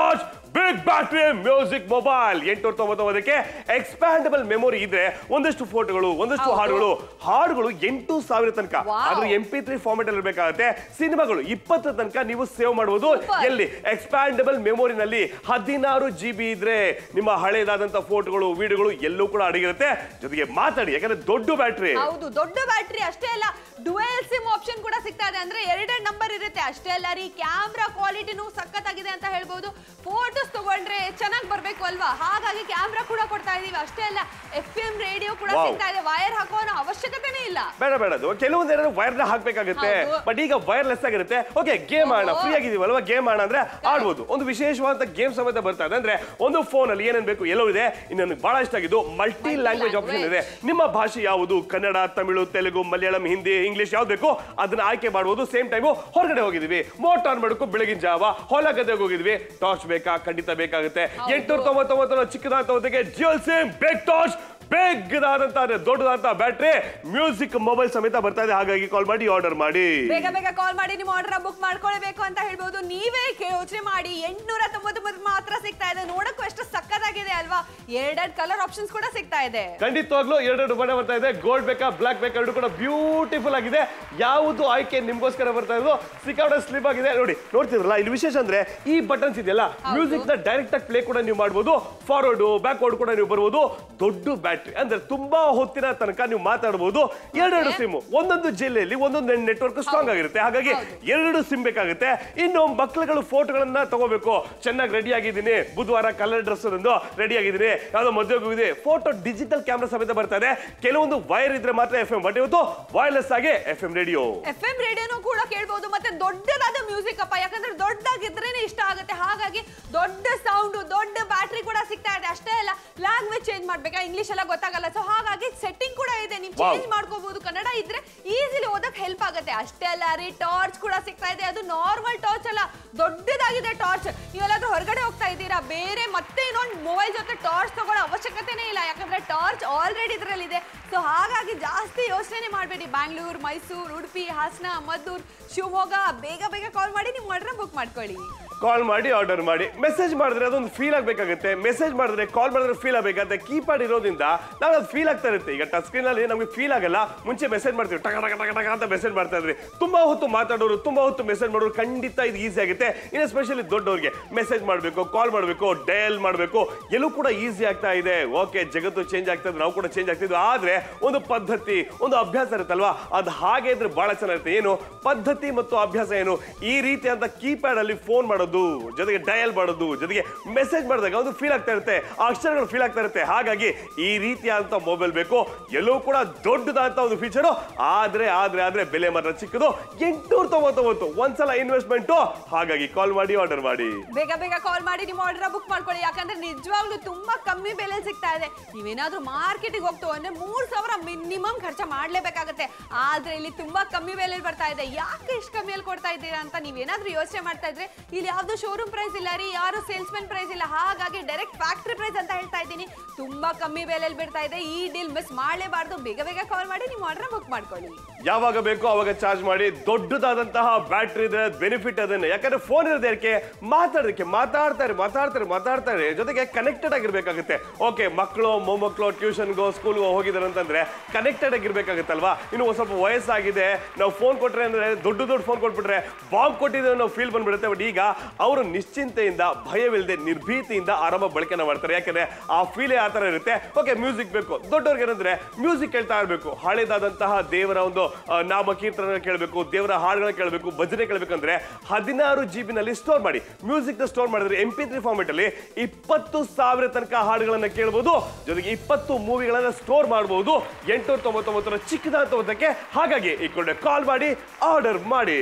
big battery music mobile ಎಂಟುನೂರ ತೊಂಬತ್ತೊಂಬತ್ತಕ್ಕೆ ಎಕ್ಸ್ಪ್ಯಾಂಡಬಲ್ ಮೆಮೊರಿ ಇದ್ರೆ ಒಂದಷ್ಟು ಫೋಟೋಗಳು ಒಂದಷ್ಟು ಹೌದು. ಹಾಡುಗಳು ಹಾಡುಗಳು ಎಂಟು ಸಾವಿರ ತನಕ Wow. ಆದ್ರೆ ಎಂ ಪಿ ತ್ರೀ ಫಾರ್ಮೆಟ್ ಅಲ್ಲಿ ಇರಬೇಕಾಗುತ್ತೆ ಸಿನಿಮಾಗಳು ಇಪ್ಪತ್ತರ ತನಕ ನೀವು ಸೇವ್ ಮಾಡಬಹುದು Super. ಎಲ್ಲಿ ಎಕ್ಸ್ಪ್ಯಾಂಡಬಲ್ ಮೆಮೊರಿನಲ್ಲಿ ಹದಿನಾರು ಜಿ ಬಿ ಇದ್ರೆ ನಿಮ್ಮ ಹಳೇದಾದಂತ ಫೋಟೋಗಳು ವಿಡಿಯೋಗಳು ಎಲ್ಲೂ ಕೂಡ ಅಡಗಿರುತ್ತೆ ಜೊತೆಗೆ ಮಾತಾಡಿ ಯಾಕಂದ್ರೆ ದೊಡ್ಡ ಬ್ಯಾಟ್ರಿ ಹೌದು ದೊಡ್ಡ ಬ್ಯಾಟ್ರಿ ಅಷ್ಟೇ ಅಲ್ಲ ಡುವೆಲ್ ಸಿಮ್ ಆಪ್ಷನ್ ಕೂಡ ಸಿಗ್ತಾ ಇದೆ ಅಂದ್ರೆ ಎರಡೆರಡು ನಂಬರ್ ಇರುತ್ತೆ ಅಷ್ಟೇ ಅಲ್ಲ ರೀ ಕ್ಯಾಮ್ರಾ ಕ್ವಾಲಿಟಿನೂ ಸಖತ್ತಾಗಿದೆ ಅಂತ ಹೇಳ್ಬೋದು ಫೋಟೋಸ್ ತಗೊಂಡ್ರೆ ಚೆನ್ನಾಗಿ ಬರ್ಬೇಕು ಅಲ್ವಾ ಹಾಗಾಗಿ ಕ್ಯಾಮ್ರಾ ಕೂಡ ಕೊಡ್ತಾ ಇದೀವಿ ಅಷ್ಟೇ ಅಲ್ಲ ಎಫ್ ಎಂ ರೇಡಿಯೋ ಕೂಡ Wow. ಸಿಗ್ತಾ ಇದೆ ವೈರ್ ಹಾಕೋ ಅನ್ನೋ ಅವಶ್ಯಕತೆನೇ ಇಲ್ಲ ಬೇಡ ಬೇಡ ಅದು ಕೆಲವೊಂದು ಏನಾದ್ರು ವೈರ್ ಹಾಕ್ಬೇಕಾಗುತ್ತೆ ಹೌದು. ಬಟ್ ಈಗ ವೈರ್ಲೆಸ್ ಆಗಿರುತ್ತೆ ಓಕೆ ಗೇಮ್ ಆಡೋಣ ಓಹೋ. ಫ್ರೀ ಆಗಿದೀವಲ್ವಾ ಗೇಮ್ ಆಡೋಣ ಅಂದ್ರೆ ಆಡ್ಬೋದು ಒಂದು ವಿಶೇಷವಾದ ಗೇಮ್ ಸಮೇತ ಬರ್ತಾ ಇದೆ ಅಂದ್ರೆ ಒಂದು ಫೋನ್ ಅಲ್ಲಿ ಏನೇನ್ ಬೇಕು ಎಲ್ಲವೂ ಇದೆ ಇನ್ನು ನನಗೆ ಬಹಳ ಇಷ್ಟ ಆಗಿದ್ದು ಮಲ್ಟಿ ಲ್ಯಾಂಗ್ವೇಜ್ ಆಪ್ಷನ್ ಇದೆ ನಿಮ್ಮ ಭಾಷೆ ಯಾವುದು ಕನ್ನಡ ತಮಿಳು ತೆಲುಗು ಮಲಯಾಳಂ ಹಿಂದಿ ಇಂಗ್ಲಿಷ್ ಯಾವ್ದು ಬೇಕು ಅದನ್ನ ಆಯ್ಕೆ ಮಾಡಬಹುದು ಸೇಮ್ ಟೈಮು ಹೊರಗಡೆ ಹೋಗಿದ್ವಿ ಮೋಟ್ ಆನ್ ಮಾಡಬೇಕು ಬೆಳಗಿನ ಜಾವ ಹೊಲ ಗದ್ದೆಗೆ ಹೋಗಿದ್ವಿ ಟಾರ್ಚ್ ಬೇಕಾ ಖಂಡಿತ ಬೇಕಾಗುತ್ತೆ ಎಂಟುನೂರ ತೊಂಬತ್ತೊಂಬತ್ತು ಚಿಕ್ಕದಾದ ಜಿಯೋಲ್ ಸಿಮ್ ಬಿಗ್ ಟಾರ್ಚ್ ಬೇಗದಾದಂತ ಅಂದ್ರೆ ದೊಡ್ಡದಾದಂತ ಬ್ಯಾಟ್ರಿ ಮ್ಯೂಸಿಕ್ ಮೊಬೈಲ್ ಸಮೇತ ಬರ್ತಾ ಇದೆ ಹಾಗಾಗಿ ಕಾಲ್ ಮಾಡಿ ಆರ್ಡರ್ ಮಾಡಿ ಬೇಗ ಬೇಗ ಕಾಲ್ ಮಾಡಿ ನಿಮ್ಮ ಆರ್ಡರ್ ಬುಕ್ ಮಾಡ್ಕೊಳ್ಬೇಕು ಅಂತ ಹೇಳ್ಬೋದು ನೀವೇ ಯೋಚನೆ ಮಾಡಿ ಎಂಟ್ನೂರ ತೊಂಬತ್ತೊಂಬತ್ತು ಮಾತ್ರ ಸಿಗ್ತಾ ಇದೆ ನೋಡಕ್ಕೂ ಎಷ್ಟು ಸಕ್ಕತ್ತಾಗಿದೆ ಅಲ್ವಾ ಎರಡೆರಡು ಕಲರ್ ಆಪ್ಷನ್ಸ್ ಕೂಡ ಸಿಗ್ತಾ ಇದೆ ಖಂಡಿತವಾಗ್ಲೂ ಎರಡೆರಡು ಬಣ್ಣ ಬರ್ತಾ ಇದೆ ಗೋಲ್ಡ್ ಬೇಕಾ ಬ್ಲಾಕ್ ಬೇಕಾ ಎರಡು ಕೂಡ ಬ್ಯೂಟಿಫುಲ್ ಆಗಿದೆ ಯಾವುದು ಆಯ್ಕೆ ನಿಮ್ಗೋಸ್ಕರ ಬರ್ತಾ ಇರೋದು ಸಿಕ್ಕಾಪಟ್ಟೆ ಸ್ಲಿಪ್ ಆಗಿದೆ ನೋಡಿ ನೋಡ್ತಿದ್ರಲ್ಲ ಇಲ್ಲಿ ವಿಶೇಷ ಅಂದ್ರೆ ಈ ಬಟನ್ಸ್ ಇದೆಯಲ್ಲ ಮ್ಯೂಸಿಕ್ ನ ಡೈರೆಕ್ಟ್ ಆಗಿ ಪ್ಲೇ ಕೂಡ ನೀವು ಮಾಡಬಹುದು ಫಾರ್ವರ್ಡ್ ಬ್ಯಾಕ್ವರ್ಡ್ ಕೂಡ ನೀವು ಬರ್ಬೋದು ದೊಡ್ಡ ಬ್ಯಾಟ್ರಿ ಅಂದ್ರೆ ತುಂಬಾ ಹೊತ್ತಿನ ತನಕ ನೀವು ಮಾತಾಡಬಹುದು ಎರಡೆರಡು ಸಿಮ್ ಒಂದೊಂದು ಜಿಲ್ಲೆಯಲ್ಲಿ ಒಂದೊಂದು ನೆಟ್ವರ್ಕ್ ಸ್ಟ್ರಾಂಗ್ ಆಗಿರುತ್ತೆ ಹಾಗಾಗಿ ಎರಡು ಸಿಮ್ ಬೇಕಾಗುತ್ತೆ ಇನ್ನು ಮಕ್ಕಳುಗಳು ಫೋಟೋಗಳನ್ನ ತಗೋಬೇಕು ಚೆನ್ನಾಗಿ ರೆಡಿ ಆಗಿದ್ದೀನಿ ಬುಧವಾರ ಕಲರ್ ಡ್ರೆಸ್ ಒಂದು ರೆಡಿ ಆಗಿದ್ದೀನಿ ಯಾವ್ದೋ ಮದುವೆಗೂ ಇದೆ ಫೋಟೋ ಡಿಜಿಟಲ್ ಕ್ಯಾಮ್ರಾ ಸಮೇತ ಬರ್ತಾ ಇದೆ ಕೆಲವೊಂದು ವೈರ್ ಇದ್ರೆ ಮಾತ್ರ ಎಫ್ ಎಂ ಬಟ್ ಇವತ್ತು ವೈರ್ಲೆಸ್ ಆಗಿ F M radio F M ರೇಡಿಯೋನು ಕೂಡ ಕೇಳ್ಬೋದು ಮತ್ತೆ ದೊಡ್ಡದಾದ ಮ್ಯೂಸಿಕ್ ಅಪ್ಪ ಯಾಕಂದ್ರೆ ದೊಡ್ಡದಾಗಿದ್ರೇನೆ ಇಷ್ಟ ಆಗುತ್ತೆ ಹಾಗಾಗಿ ದೊಡ್ಡ ಸೌಂಡ್ ದೊಡ್ಡ ಬ್ಯಾಟ್ರಿ ಕೂಡ ಸಿಗ್ತಾ ಇದೆ ಅಷ್ಟೇ ಅಲ್ಲ ಲ್ಯಾಂಗ್ವೇಜ್ ಚೇಂಜ್ ಮಾಡ್ಬೇಕಾ ಇಂಗ್ಲಿಷ್ ಎಲ್ಲ ಗೊತ್ತಾಗಲ್ಲ ಸೊ ಹಾಗಾಗಿ ಸೆಟ್ಟಿಂಗ್ ಕೂಡ ಇದೆ ನೀವು Wow. ಚೇಂಜ್ ಮಾಡ್ಕೋಬಹುದು ಕನ್ನಡ ಇದ್ರೆ ಈಸಿಲಿ ಓದಕ್ ಹೆಲ್ಪ್ ಆಗುತ್ತೆ ಅಷ್ಟೇ ಅಲ್ಲ ರೀ ಟಾರ್ಚ್ ಕೂಡ ಸಿಗ್ತಾ ಇದೆ ಅದು ನಾರ್ಮಲ್ ಟಾರ್ಚ್ ಅಲ್ಲ ದೊಡ್ಡದಾಗಿದೆ ಟಾರ್ಚ್ ನೀವೆಲ್ಲಾದ್ರೂ ಹೊರಗಡೆ ಹೋಗ್ತಾ ಇದ್ದೀರಾ ಬೇರೆ ಮತ್ತೆ ಇನ್ನೊಂದು ಮೊಬೈಲ್ ಜೊತೆ ಟಾರ್ಚ್ ತಗೊಳ್ಳೋ ಅವಶ್ಯಕತೆನೇ ಇಲ್ಲ ಯಾಕಂದ್ರೆ ಟಾರ್ಚ್ ಆಲ್ರೆಡಿ ಇದರಲ್ಲಿದೆ ಸೊ ಹಾಗಾಗಿ ಜಾಸ್ತಿ ಯೋಚನೆ ಮಾಡಬೇಡಿ ಬ್ಯಾಂಗ್ಳೂರ್ ಮೈಸೂರು ಉಡುಪಿ ಹಾಸನ ಮದ್ದೂರ್ ಶಿವಮೊಗ್ಗ ಬೇಗ ಬೇಗ ಕಾಲ್ ಮಾಡಿ ನೀವು ಆರ್ಡರ್ ಬುಕ್ ಮಾಡ್ಕೊಳ್ಳಿ ಕಾಲ್ ಮಾಡಿ ಆರ್ಡರ್ ಮಾಡಿ ಮೆಸೇಜ್ ಮಾಡಿದ್ರೆ ಅದೊಂದು ಫೀಲ್ ಆಗಬೇಕಾಗುತ್ತೆ ಮೆಸೇಜ್ ಮಾಡಿದ್ರೆ ಕಾಲ್ ಮಾಡಿದ್ರೆ ಫೀಲ್ ಆಗಬೇಕಾಗುತ್ತೆ ಕೀಪ್ಯಾಡ್ ಇರೋದ್ರಿಂದ ನಾವು ಅದು ಫೀಲ್ ಆಗ್ತಾ ಇರುತ್ತೆ ಈಗ ಟಚ್ ಸ್ಕ್ರೀನ್ ಅಲ್ಲಿ ನಮಗೆ ಫೀಲ್ ಆಗಲ್ಲ ಮುಂಚೆ ಮೆಸೇಜ್ ಮಾಡ್ತೀವಿ ಟಕ ಟಕ ಟಕ ಟಕ ಅಂತ ಮೆಸೇಜ್ ಮಾಡ್ತಾ ಇದ್ರಿ ತುಂಬಾ ಹೊತ್ತು ಮಾತಾಡೋರು ತುಂಬಾ ಹೊತ್ತು ಮೆಸೇಜ್ ಮಾಡೋರು ಖಂಡಿತ ಇದು ಈಸಿ ಆಗುತ್ತೆ ಇನ್ನು ಎಸ್ಪೆಷಲಿ ದೊಡ್ಡವ್ರಿಗೆ ಮೆಸೇಜ್ ಮಾಡಬೇಕು ಕಾಲ್ ಮಾಡಬೇಕು ಡಯಲ್ ಮಾಡಬೇಕು ಎಲ್ಲೂ ಕೂಡ ಈಸಿ ಆಗ್ತಾ ಇದೆ ಓಕೆ ಜಗತ್ತು ಚೇಂಜ್ ಆಗ್ತಾ ಇದೆ ನಾವು ಕೂಡ ಚೇಂಜ್ ಆಗ್ತಿದ್ವಿ ಆದ್ರೆ ಒಂದು ಪದ್ಧತಿ ಒಂದು ಅಭ್ಯಾಸ ಇರುತ್ತಲ್ವಾ ಅದು ಹಾಗೆ ಇದ್ರೆ ಬಹಳ ಚೆನ್ನಾಗಿರುತ್ತೆ ಏನು ಪದ್ಧತಿ ಮತ್ತು ಅಭ್ಯಾಸ ಏನು ಈ ರೀತಿ ಅಂತ ಕೀಪ್ಯಾಡ್ ಅಲ್ಲಿ ಫೋನ್ ಮಾಡೋದು ಜೊತೆಗೆ ಡಯಲ್ ಮಾಡೋದು ಜೊತೆಗೆ ಮೆಸೇಜ್ ಮಾಡಿದಾಗ ಒಂದು ಫೀಲ್ ಆಗ್ತಾ ಇರುತ್ತೆ ಆ ಅಕ್ಷರಗಳು ಫೀಲ್ ಆಗ್ತಾ ಇರುತ್ತೆ ಹಾಗಾಗಿ ಈ ರೀತಿಯಾದಂತ ಮೊಬೈಲ್ ಬೇಕು ಎಲ್ಲವೂ ಕೂಡ ದೊಡ್ಡದಾದಂತ ಒಂದು ಫೀಚರ್ ಆದ್ರೆ ಆದ್ರೆ ಆದ್ರೆ ಬೆಲೆ ಮಾತ್ರ ಚಿಕ್ಕದು ಎಂಟುನೂರ ತೊಂಬತ್ತೊಂಬತ್ತು ಒಂದ್ಸಲ ಇನ್ವೆಸ್ಟ್ಮೆಂಟ್ ಹಾಗಾಗಿ ಕಾಲ್ ಮಾಡಿ ಆರ್ಡರ್ ಮಾಡಿ ಬೇಗ ಬೇಗ ಕಾಲ್ ಮಾಡಿ ನಿಮ್ಮ ಆರ್ಡರ್ ಬುಕ್ ಮಾಡ್ಕೊಳ್ಳಿ ಯಾಕಂದ್ರೆ ನಿಜವಾಗ್ಲೂ ತುಂಬಾ ಕಮ್ಮಿ ಬೆಲೆ ಸಿಗ್ತಾ ಇದೆ ನೀವೇನಾದ್ರೂ ಮಾರ್ಕೆಟಿಗೆ ಹೋಗ್ತು ಅಂದ್ರೆ ಮೂರ್ ಸಾವಿರ ಮಿನಿಮಮ್ ಖರ್ಚು ಮಾಡ್ಲೇಬೇಕಾಗತ್ತೆ ಆದ್ರೆ ಇಲ್ಲಿ ತುಂಬಾ ಕಮ್ಮಿ ಬೆಲೆಯಲ್ಲಿ ಬರ್ತಾ ಇದೆ ಯಾಕೆ ಇಷ್ಟು ಕಮ್ಮಿಯಲ್ಲಿ ಕೊಡ್ತಾ ಇದ್ದೀರಾ ಅಂತ ನೀವೇನಾದ್ರೂ ಯೋಚನೆ ಮಾಡ್ತಾ ಇದ್ರೆ ಇಲ್ಲಿ ಯಾವ್ದು ಶೋರೂಮ್ ಪ್ರೈಸ್ ಇಲ್ಲ ರೀ ಯಾರು ಸೇಲ್ಸ್ಮನ್ ಪ್ರೈಸ್ ಇಲ್ಲ ಹಾಗಾಗಿ ಡೈರೆಕ್ಟ್ ಫ್ಯಾಕ್ಟ್ರಿ ಪ್ರೈಸ್ ಅಂತ ಹೇಳ್ತಾ ಇದ್ದೀನಿ ತುಂಬಾ ಕಮ್ಮಿ ಬೆಲೆಯಲ್ಲಿ ಬಿಡ್ತಾ ಇದೆ ಈ ಡೀಲ್ ಮಿಸ್ ಮಾಡಲೇಬಾರ್ದು ಬೇಗ ಬೇಗ ಕಾಲ್ ಮಾಡಿ ನಿಮ್ಮ ಆರ್ಡರ್ ಬುಕ್ ಮಾಡ್ಕೊಳ್ಳಿ ಯಾವಾಗ ಬೇಕೋ ಅವಾಗ ಚಾರ್ಜ್ ಮಾಡಿ ದೊಡ್ಡದಾದಂತಹ ಬ್ಯಾಟ್ರಿ ಇದೆ ಬೆನಿಫಿಟ್ ಅದನ್ನ ಯಾಕಂದ್ರೆ ಫೋನ್ ಇರೋದು ಯಾಕೆ ಮಾತಾಡೋದಕ್ಕೆ ಮಾತಾಡ್ತಾರೆ ಮಾತಾಡ್ತಾರೆ ಮಾತಾಡ್ತಾರೆ ಜೊತೆಗೆ ಕನೆಕ್ಟೆಡ್ ಆಗಿರ್ಬೇಕಾಗುತ್ತೆ ಓಕೆ ಮಕ್ಕಳು ಮೊಮ್ಮಕ್ಕಳು ಟ್ಯೂಷನ್ಗೋ ಸ್ಕೂಲ್ಗೋ ಹೋಗಿದ್ದಾರೆ ಅಂತಂದ್ರೆ ಕನೆಕ್ಟೆಡ್ ಆಗಿರ್ಬೇಕಾಗುತ್ತಲ್ವಾ ಇನ್ನು ಒಂದ್ ಸ್ವಲ್ಪ ವಯಸ್ಸಾಗಿದೆ ನಾವು ಫೋನ್ ಕೊಟ್ರೆ ಅಂದ್ರೆ ದೊಡ್ಡ ದೊಡ್ಡ ಫೋನ್ ಕೊಟ್ಬಿಟ್ರೆ ಬಾಂಬ್ ಕೊಟ್ಟಿದ್ದೇವೆ ನಾವು ಫೀಲ್ ಬಂದ್ಬಿಡುತ್ತೆ ಬಟ್ ಈಗ ಅವರು ನಿಶ್ಚಿಂತೆಯಿಂದ ಭಯವಿಲ್ಲದೆ ನಿರ್ಭೀತಿಯಿಂದ ಆರಾಮ ಬಳಕೆನ ಮಾಡ್ತಾರೆ ಯಾಕಂದ್ರೆ ಆ ಫೀಲೇ ಆ ತರ ಇರುತ್ತೆ ಓಕೆ ಮ್ಯೂಸಿಕ್ ಬೇಕು ದೊಡ್ಡವ್ರಿಗೆ ಏನಂದ್ರೆ ಮ್ಯೂಸಿಕ್ ಕೇಳ್ತಾ ಇರಬೇಕು ಹಳೇದಾದಂತಹ ದೇವರ ಒಂದು ಆ, ನಾಮ ಕೀರ್ತನ ಕೇಳಬೇಕು ದೇವರ ಹಾಡುಗಳನ್ನ ಕೇಳಬೇಕು ಭಜನೆ ಕೇಳಬೇಕಂದ್ರೆ ಹದಿನಾರು ಜಿ ನಲ್ಲಿ ಸ್ಟೋರ್ ಮಾಡಿ ಮ್ಯೂಸಿಕ್ ನ ಸ್ಟೋರ್ ಮಾಡಿದ್ರೆ ಎಂ ಪಿ ತ್ರೀ ಫಾರ್ಮೆಟ್ ಅಲ್ಲಿ ಇಪ್ಪತ್ತು ಸಾವಿರ ತನಕ ಹಾಡುಗಳನ್ನ ಕೇಳಬಹುದು ಜೊತೆಗೆ ಇಪ್ಪತ್ತು ಮೂವಿಗಳನ್ನ ಸ್ಟೋರ್ ಮಾಡಬಹುದು ಎಂಟುನೂರ ತೊಂಬತ್ತೊಂಬತ್ತರ ಚಿಕ್ಕದಾಂತಕ್ಕೆ ಹಾಗಾಗಿ ಈ ಕೂಡಲೇ ಕಾಲ್ ಮಾಡಿ ಆರ್ಡರ್ ಮಾಡಿ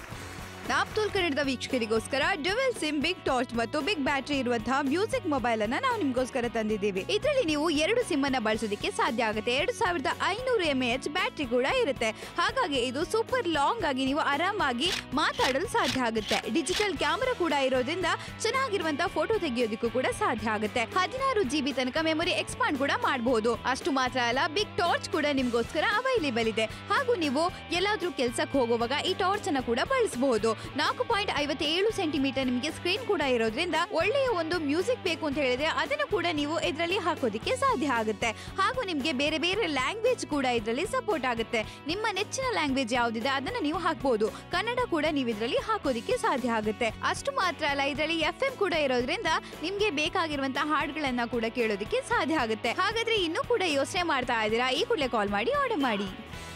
ನಾಪ್ತೋಲ್ ಕನ್ನಡದ ವೀಕ್ಷಕರಿಗೋಸ್ಕರ ಡ್ಯುವೆಲ್ ಸಿಮ್ ಬಿಗ್ ಟಾರ್ಚ್ ಮತ್ತು ಬಿಗ್ ಬ್ಯಾಟರಿ ಇರುವಂತಹ ಮ್ಯೂಸಿಕ್ ಮೊಬೈಲ್ ಅನ್ನ ನಾವು ನಿಮ್ಗೋಸ್ಕರ ತಂದಿದ್ದೀವಿ ಇದರಲ್ಲಿ ನೀವು ಎರಡು ಸಿಮ್ ಅನ್ನ ಬಳಸೋದಕ್ಕೆ ಸಾಧ್ಯ ಆಗುತ್ತೆ ಎರಡು ಸಾವಿರದ ಐನೂರು ಎಂ ಎಚ್ ಬ್ಯಾಟ್ರಿ ಕೂಡ ಇರುತ್ತೆ ಹಾಗಾಗಿ ಇದು ಸೂಪರ್ ಲಾಂಗ್ ಆಗಿ ನೀವು ಆರಾಮಾಗಿ ಮಾತಾಡಲು ಸಾಧ್ಯ ಆಗುತ್ತೆ ಡಿಜಿಟಲ್ ಕ್ಯಾಮೆರಾ ಕೂಡ ಇರೋದ್ರಿಂದ ಚೆನ್ನಾಗಿರುವಂತಹ ಫೋಟೋ ತೆಗೆಯೋದಕ್ಕೂ ಕೂಡ ಸಾಧ್ಯ ಆಗುತ್ತೆ ಹದಿನಾರು ಜಿಬಿ ತನಕ ಮೆಮೊರಿ ಎಕ್ಸ್ಪಾಂಡ್ ಕೂಡ ಮಾಡಬಹುದು ಅಷ್ಟು ಮಾತ್ರ ಅಲ್ಲ ಬಿಗ್ ಟಾರ್ಚ್ ಕೂಡ ನಿಮ್ಗೋಸ್ಕರ ಅವೈಲೇಬಲ್ ಇದೆ ಹಾಗೂ ನೀವು ಎಲ್ಲಾದ್ರೂ ಕೆಲ್ಸಕ್ಕೆ ಹೋಗುವಾಗ ಈ ಟಾರ್ಚ್ ಅನ್ನ ಕೂಡ ಬಳಸಬಹುದು ನಾಲ್ಕು ಪಾಯಿಂಟ್ ಐವತ್ತೇಳು ಸೆಂಟಿಮೀಟರ್ ನಿಮಗೆ ಸ್ಕ್ರೀನ್ ಕೂಡ ಇರೋದ್ರಿಂದ ಒಳ್ಳೆಯ ಒಂದು ಮ್ಯೂಸಿಕ್ ಬೇಕು ಅಂತ ಹೇಳಿದ್ರೆ ಅದನ್ನು ಕೂಡ ನೀವು ಇದರಲ್ಲಿ ಹಾಕೋದಿಕ್ಕೆ ಸಾಧ್ಯ ಆಗುತ್ತೆ ಹಾಗೂ ನಿಮಗೆ ಬೇರೆ ಬೇರೆ ಲ್ಯಾಂಗ್ವೇಜ್ ಕೂಡ ಇದರಲ್ಲಿ ಸಪೋರ್ಟ್ ಆಗುತ್ತೆ ನಿಮ್ಮ ನೆಚ್ಚಿನ ಲ್ಯಾಂಗ್ವೇಜ್ ಯಾವ್ದಿದೆ ಅದನ್ನ ನೀವು ಹಾಕ್ಬೋದು ಕನ್ನಡ ಕೂಡ ನೀವು ಇದರಲ್ಲಿ ಹಾಕೋದಿಕ್ಕೆ ಸಾಧ್ಯ ಆಗುತ್ತೆ ಅಷ್ಟು ಮಾತ್ರ ಅಲ್ಲ ಇದರಲ್ಲಿ ಎಫ್ ಎಂ ಕೂಡ ಇರೋದ್ರಿಂದ ನಿಮ್ಗೆ ಬೇಕಾಗಿರುವಂತಹ ಹಾಡುಗಳನ್ನ ಕೂಡ ಕೇಳೋದಿಕ್ಕೆ ಸಾಧ್ಯ ಆಗುತ್ತೆ ಹಾಗಾದ್ರೆ ಇನ್ನೂ ಕೂಡ ಯೋಚನೆ ಮಾಡ್ತಾ ಇದ್ದೀರಾ ಈ ಕೂಡಲೇ ಕಾಲ್ ಮಾಡಿ ಆರ್ಡರ್ ಮಾಡಿ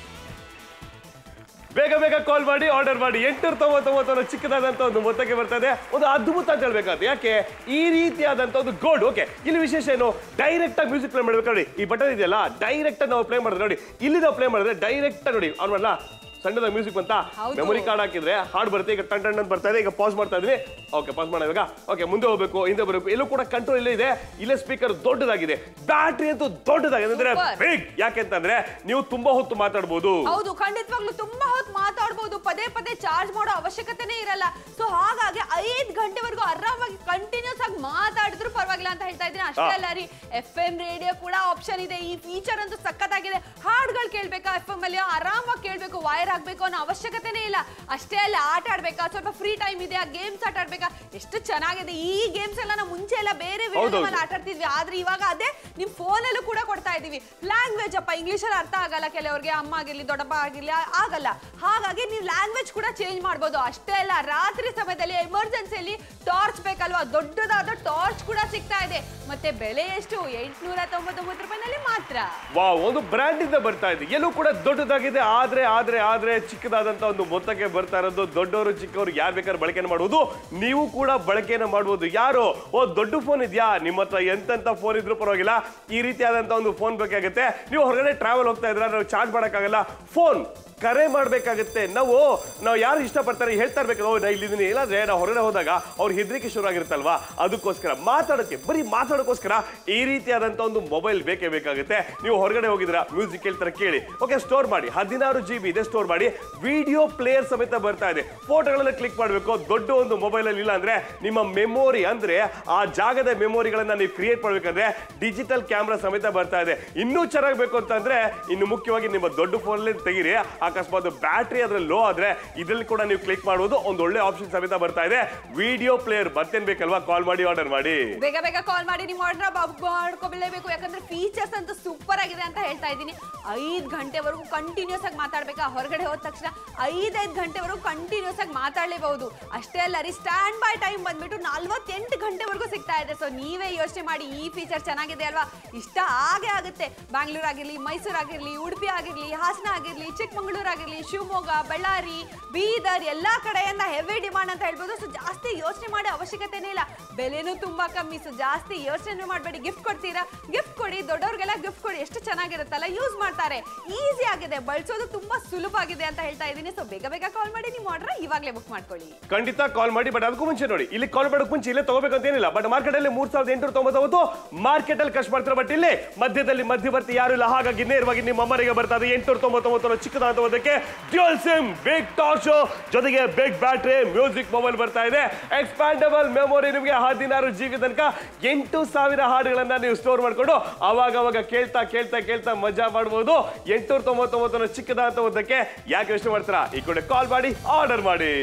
ಬೇಗ ಬೇಗ ಕಾಲ್ ಮಾಡಿ ಆರ್ಡರ್ ಮಾಡಿ ಎಂಟುನೂರ ತೊಂಬತ್ತೊಂಬತ್ತು ಚಿಕ್ಕದಾದಂತ ಒಂದು ಮೊತ್ತಕ್ಕೆ ಬರ್ತಾ ಇದೆ ಒಂದು ಅದ್ಭುತ ಅಂತ ಹೇಳ್ಬೇಕಾದ್ರೆ ಯಾಕೆ ಈ ರೀತಿಯಾದಂತ ಒಂದು ಗೋಲ್ಡ್ ಓಕೆ ಇಲ್ಲಿ ವಿಶೇಷ ಏನು ಡೈರೆಕ್ಟ್ ಆಗಿ ಮ್ಯೂಸಿಕ್ ಪ್ಲೇ ಮಾಡ್ಬೇಕು ನೋಡಿ ಈ ಬಟನ್ ಇದೆಯಲ್ಲ ಡೈರೆಕ್ಟ್ ಆಗಿ ನಾವು ಪ್ಲೇ ಮಾಡಿದ್ರೆ ನೋಡಿ ಇಲ್ಲಿ ನಾವು ಪ್ಲೇ ಮಾಡಿದ್ರೆ ಡೈರೆಕ್ಟ್ ನೋಡಿ ಅವ್ನು ಮಾಡಲ್ಲ ಸಣ್ಣದ ಮ್ಯೂಸಿಕ್ ಬಂತ ಹೌದು. ಮೆಮೊರಿ ಕಾರ್ಡ್ ಹಾಕಿದ್ರೆ ಹಾಡು ಬರುತ್ತೆ ಈಗ ಟನ್ ಟನ್ ಅಂತ ಬರ್ತಾ ಇದೆ ಈಗ ಪಾಸ್ ಮಾಡ್ತಾ ಇದ್ವಿ ಓಕೆ ಪಾಸ್ ಮಾಡೋಣ ಇವಾಗ ಓಕೆ ಮುಂದೆ ಹೋಗ್ಬೇಕು ಹಿಂದೆ ಬರಬೇಕು ಎಲ್ಲೂ ಕೂಡ ಕಂಟ್ರೋಲ್ ಇಲ್ಲೇ ಇದೆ ಇಲ್ಲೇ ಸ್ಪೀಕರ್ ದೊಡ್ಡದಾಗಿದೆ ಬ್ಯಾಟ್ರಿ ಅಂತೂ ದೊಡ್ಡದಾಗಿದೆ ಅಂದ್ರೆ Super. ಬಿಗ್ ಯಾಕೆಂತಂದ್ರೆ ನೀವು ತುಂಬಾ ಹೊತ್ತು ಮಾತಾಡ್ಬೋದು ಹೌದು ಖಂಡಿತವಾಗ್ಲೂ ತುಂಬಾ ಹೊತ್ತು ಮಾತಾಡ್ಬೋದು ಪದೇ ಪದೇ ಚಾರ್ಜ್ ಮಾಡೋ ಅವಶ್ಯಕತೆನೇ ಇರಲ್ಲ ಸೊ ಹಾಗಾಗಿ ಐದ್ ಗಂಟೆವರೆಗೂ ಆರಾಮಾಗಿ ಕಂಟಿನ್ಯೂಸ್ ಆಗಿ ಮಾತಾಡಿದ್ರು ಪರವಾಗಿಲ್ಲ ಅಂತ ಹೇಳ್ತಾ ಇದ್ದೀನಿ ಅಷ್ಟೇ ಹಾ. ಅಲ್ಲ ರೀ ಎಫ್ ಎಂ ರೇಡಿಯೋ ಕೂಡ ಆಪ್ಷನ್ ಇದೆ ಈ ಫೀಚರ್ ಅಂತೂ ಸಖತ್ತಾಗಿದೆ ಹಾಡುಗಳು ಕೇಳ್ಬೇಕಾ ಎಫ್ ಎಂ ಅಲ್ಲಿ ಆರಾಮಾಗಿ ಕೇಳ್ಬೇಕು ವೈರ್ ಆಗ್ಬೇಕು ಅನ್ನೋ ಅವಶ್ಯಕತೆನೇ ಇಲ್ಲ ಅಷ್ಟೇ ಅಲ್ಲ ಆಟ ಆಡ್ಬೇಕಾ ಸ್ವಲ್ಪ ಫ್ರೀ ಟೈಮ್ ಇದೆ ಗೇಮ್ಸ್ ಆಟ ಆಡ್ಬೇಕಾ ಎಷ್ಟು ಚೆನ್ನಾಗಿದೆ ಈ ಗೇಮ್ಸ್ ಎಲ್ಲ ನಾವು ಮುಂಚೆ ಎಲ್ಲ ಬೇರೆ ಹೌದೌದು. ವಿಡಿಯೋ ಆಟ ಆಡ್ತಿದ್ವಿ ಆದ್ರೆ ಇವಾಗ ಅದೇ ನಿಮ್ ಫೋನಲ್ಲೂ ಕೂಡ ಕೊಡ್ತಾ ಇದೀವಿ ಲ್ಯಾಂಗ್ವೇಜ್ ಅಪ್ಪ ಇಂಗ್ಲಿಷ್ ಅಲ್ಲಿ ಅರ್ಥ ಆಗಲ್ಲ ಕೆಲವರಿಗೆ ಅಮ್ಮ ಆಗಿರ್ಲಿ ದೊಡ್ಡಪ್ಪ ಆಗಿರ್ಲಿ ಆ- ಆಗಲ್ಲ ಹಾಗಾಗಿ ನೀವು ಲ್ಯಾಂಗ್ವೇಜ್ ಕೂಡ ಚೇಂಜ್ ಮಾಡ್ಬೋದು ಅಷ್ಟೇ ಅಲ್ಲ ರಾತ್ರಿ ಸಮಯದಲ್ಲಿ ಎಮರ್ಜೆನ್ಸಿಯಲ್ಲಿ ಟಾರ್ಚ್ ಬೇಕಲ್ವಾ ದೊಡ್ಡದಾದ ಟಾರ್ಚ್ ಕೂಡ ಸಿಗ್ತಾ ಇದೆ ಮತ್ತೆ ಬೆಲೆ ಎಷ್ಟು ಎಂಟ್ನೂರ ತೊಂಬತ್ತೊಂಬತ್ತು ರೂಪಾಯಿನಲ್ಲಿ ಮಾತ್ರ ವಾವ್ ಒಂದು ಬ್ರ್ಯಾಂಡ್ ಇಂದ ಬರ್ತಾ ಇದೆ ಎಲ್ಲೂ ಕೂಡ ದೊಡ್ಡದಾಗಿದೆ ಆದ್ರೆ ಆದ್ರೆ ಆದ್ರೆ ಚಿಕ್ಕದಾದಂತ ಒಂದು ಮೊತ್ತಕ್ಕೆ ಬರ್ತಾ ಇರೋದು ದೊಡ್ಡವರು ಚಿಕ್ಕವರು ಯಾರು ಬೇಕಾದ್ರೆ ಬಳಕೆನ ಮಾಡುವುದು ನೀವು ಕೂಡ ಬಳಕೆನ ಮಾಡಬಹುದು ಯಾರು ಓ ದೊಡ್ಡ ಫೋನ್ ಇದೆಯಾ ನಿಮ್ಮ ಹತ್ರ ಎಂತೆಂತ ಫೋನ್ ಇದ್ರೂ ಪರವಾಗಿಲ್ಲ ಈ ರೀತಿಯಾದಂತ ಒಂದು ಫೋನ್ ಬೇಕಾಗುತ್ತೆ ನೀವು ಹೊರಗಡೆ ಟ್ರಾವೆಲ್ ಹೋಗ್ತಾ ಇದ್ರ ನಾವು ಚಾರ್ಜ್ ಮಾಡೋಕ್ಕಾಗಲ್ಲ ಫೋನ್ ಕರೆ ಮಾಡ್ಬೇಕಾಗುತ್ತೆ ನಾವು ನಾವು ಯಾರು ಇಷ್ಟಪಡ್ತಾರೆ ಹೇಳ್ತಾ ಇರ್ಬೇಕು ಓ ನಾ ಇಲ್ಲಿದ್ದೀನಿ ಇಲ್ಲಾಂದ್ರೆ ನಾವು ಹೊರಗಡೆ ಹೋದಾಗ ಅವ್ರು ಹೆದರಿಕೆ ಶುರು ಆಗಿರುತ್ತಲ್ವಾ ಅದಕ್ಕೋಸ್ಕರ ಮಾತಾಡೋಕ್ಕೆ ಬರೀ ಮಾತಾಡೋಕ್ಕೋಸ್ಕರ ಈ ರೀತಿಯಾದಂತ ಒಂದು ಮೊಬೈಲ್ ಬೇಕೇ ಬೇಕಾಗುತ್ತೆ ನೀವು ಹೊರಗಡೆ ಹೋಗಿದ್ರ ಮ್ಯೂಸಿಕ್ ಕೇಳ್ತಾರೆ ಕೇಳಿ ಓಕೆ ಸ್ಟೋರ್ ಮಾಡಿ ಹದಿನಾರು ಜಿ ಬಿ ಇದೆ ಸ್ಟೋರ್ ಮಾಡಿ ವಿಡಿಯೋ ಪ್ಲೇಯರ್ ಸಮೇತ ಬರ್ತಾ ಇದೆ ಫೋಟೋಗಳನ್ನ ಕ್ಲಿಕ್ ಮಾಡಬೇಕು ದೊಡ್ಡ ಒಂದು ಮೊಬೈಲ್ ಅಲ್ಲಿ ಇಲ್ಲ ಅಂದ್ರೆ ನಿಮ್ಮ ಮೆಮೊರಿ ಅಂದ್ರೆ ಆ ಜಾಗದ ಮೆಮೊರಿಗಳನ್ನ ನೀವು ಕ್ರಿಯೇಟ್ ಮಾಡ್ಬೇಕಂದ್ರೆ ಡಿಜಿಟಲ್ ಕ್ಯಾಮ್ರಾ ಸಮೇತ ಬರ್ತಾ ಇದೆ ಇನ್ನೂ ಚೆನ್ನಾಗಿ ಬೇಕು ಅಂತಂದ್ರೆ ಇನ್ನು ಮುಖ್ಯವಾಗಿ ನಿಮ್ಮ ದೊಡ್ಡ ಫೋನಲ್ಲಿ ತೆಗೀರಿ ಅಕಸ್ಮಾತ್ ಬ್ಯಾಟ್ರಿ ಅದ್ರಲ್ಲಿ ಲೋ ಆದ್ರೆ ಇದ್ರಲ್ಲಿ ಕೂಡ ನೀವು ಕ್ಲಿಕ್ ಮಾಡುವುದು ಒಂದು ಒಳ್ಳೆ ಆಪ್ಷನ್ ಸಮೇತ ಬರ್ತಾ ಇದೆ ವಿಡಿಯೋ ಪ್ಲೇಯರ್ ಬರ್ತೇನ್ ಬೇಕಲ್ವಾ ಕಾಲ್ ಮಾಡಿ ಆರ್ಡರ್ ಮಾಡಿ ಬೇಗ ಬೇಗ ಕಾಲ್ ಮಾಡಿ ನೀವು ಆರ್ಡರ್ ಮಾಡ್ಕೊಬಿಡಲೇಬೇಕು ಯಾಕಂದ್ರೆ ಫೀಚರ್ಸ್ ಅಂತೂ ಸೂಪರ್ ಆಗಿದೆ ಅಂತ ಹೇಳ್ತಾ ಇದ್ದೀನಿ ಐದ್ ಗಂಟೆವರೆಗೂ ಕಂಟಿನ್ಯೂಸ್ ಆಗಿ ಮಾತಾಡ್ಬೇಕಾ ಹೊರಗಡೆ ಹೋದ ತಕ್ಷಣ ಐದೈದು ಗಂಟೆವರೆಗೂ ಕಂಟಿನ್ಯೂಸ್ ಆಗಿ ಮಾತಾಡಲೇಬಹುದು ಅಷ್ಟೇ ಅಲ್ಲ ರೀ ಸ್ಟ್ಯಾಂಡ್ ಬೈ ಟೈಮ್ ಬಂದ್ಬಿಟ್ಟು ನಲ್ವತ್ತೆಂಟು ಗಂಟೆವರೆಗೂ ಸಿಗ್ತಾ ಇದೆ ಸೊ ನೀವೇ ಯೋಚನೆ ಮಾಡಿ ಈ ಫೀಚರ್ ಚೆನ್ನಾಗಿದೆ ಅಲ್ವಾ ಇಷ್ಟ ಆಗೇ ಆಗುತ್ತೆ ಬ್ಯಾಂಗ್ಳೂರ್ ಆಗಿರ್ಲಿ ಮೈಸೂರು ಆಗಿರ್ಲಿ ಉಡುಪಿ ಆಗಿರ್ಲಿ ಹಾಸನ ಆಗಿರ್ಲಿ ಚಿಕ್ಕಮಗಳೂರು ಆಗಿರ್ಲಿ ಶಿವಮೊಗ್ಗ ಬಳ್ಳಾರಿ ಬೀದರ್ ಎಲ್ಲಾ ಕಡೆಯಿಂದ ಹೆವಿ ಡಿಮಾಂಡ್ ಅಂತ ಹೇಳ್ಬೋದು ಸೊ ಜಾಸ್ತಿ ಯೋಚನೆ ಮಾಡೋ ಅವಶ್ಯಕತೆನೇ ಇಲ್ಲ ಬೆಲೆನೂ ತುಂಬಾ ಕಮ್ಮಿ ಸೊ ಜಾಸ್ತಿ ಯೋಚನೆ ಮಾಡಬೇಡಿ ಗಿಫ್ಟ್ ಕೊಡ್ತೀರಾ ಗಿಫ್ಟ್ ಕೊಡಿ ದೊಡ್ಡವ್ರಿಗೆಲ್ಲ ಗಿಫ್ಟ್ ಕೊಡಿ ಎಷ್ಟು ಚೆನ್ನಾಗಿರುತ್ತಲ್ಲ ಯೂಸ್ ಮಾಡ್ತಾರೆ ಈಸಿ ಆಗಿದೆ ಬಳಸೋದು ತುಂಬಾ ಸುಲಭ ಆಗಿದೆ ಅಂತ ಹೇಳ್ತಾ ಇದ್ದೀನಿ ಸೊ ಬೇಗ ಬೇಗ ಕಾಲ್ ಮಾಡಿ ನಿಮ್ಮ ಆರ್ಡರ್ ಇವಾಗಲೇ ಬುಕ್ ಮಾಡ್ಕೊಳ್ಳಿ ಖಂಡಿತ ಕಾಲ್ ಮಾಡಿ ಬಟ್ ಅದಕ್ಕೂ ಮುಂಚೆ ನೋಡಿ ಇಲ್ಲಿ ಕಾಲ್ ಮಾಡೋಕೆ ಮುಂಚೆ ಇಲ್ಲೇ ತಗೋಬೇಕಂತ ಏನಿಲ್ಲ ಬಟ್ ಮಾರ್ಕೆಟ್ ಅಲ್ಲಿ ಮೂರ್ ಸಾವಿರದ ಎಂಟುನೂರ ತೊಂಬತ್ತೊಂಬತ್ತು ಮಾರ್ಕೆಟ್ ಅಲ್ಲಿ ಖರ್ಚು ಮಾಡ್ತಾರೆ ಬಟ್ ಇಲ್ಲಿ ಮಧ್ಯದಲ್ಲಿ ಮಧ್ಯವರ್ತಿ ಯಾರು ಇಲ್ಲ ಹಾಗಾಗಿ ನೇರವಾಗಿ ನಿಮ್ಮ ಅಮ್ಮರಿಗೆ ಬರ್ತಾ ಇದೆ ಎಂಟುನೂರ ತೊಂಬತ್ತೊಂಬತ್ತು ಚಿಕ್ಕದಾದ ಓದಕ್ಕೆ ಡ್ಯೂಯಲ್ ಸಿಮ್ ಬಿಗ್ ಟಾರ್ಚ್ ಜೊತೆಗೆ ಬಿಗ್ ಬ್ಯಾಟ್ರಿ ಮ್ಯೂಸಿಕ್ ಮೊಬೈಲ್ ಬರ್ತಾ ಇದೆ ಎಕ್ಸ್ಪ್ಯಾಂಡಬಲ್ ಮೆಮೊರಿ ನಿಮಗೆ ಹದಿನಾರು ಜಿ ಬಿ ತನಕ ಎಂಟು ಸಾವಿರ ಹಾಡುಗಳನ್ನ ನೀವು ಸ್ಟೋರ್ ಮಾಡ್ಕೊಂಡು ಅವಾಗ ಅವಾಗ ಕೇಳ್ತಾ ಕೇಳ್ತಾ ಕೇಳ್ತಾ ಮಜಾ ಮಾಡಬಹುದು ಎಂಟುನೂರ ತೊಂಬತ್ತೊಂಬತ್ತು ಚಿಕ್ಕದಾದ ಓದಕ್ಕೆ ಯಾಕೆ ಯೋಚನೆ ಮಾಡ್ತೀರಾ ಈ ಕಡೆ ಕಾಲ್ ಮಾಡಿ ಆರ್ಡರ್ ಮಾಡಿ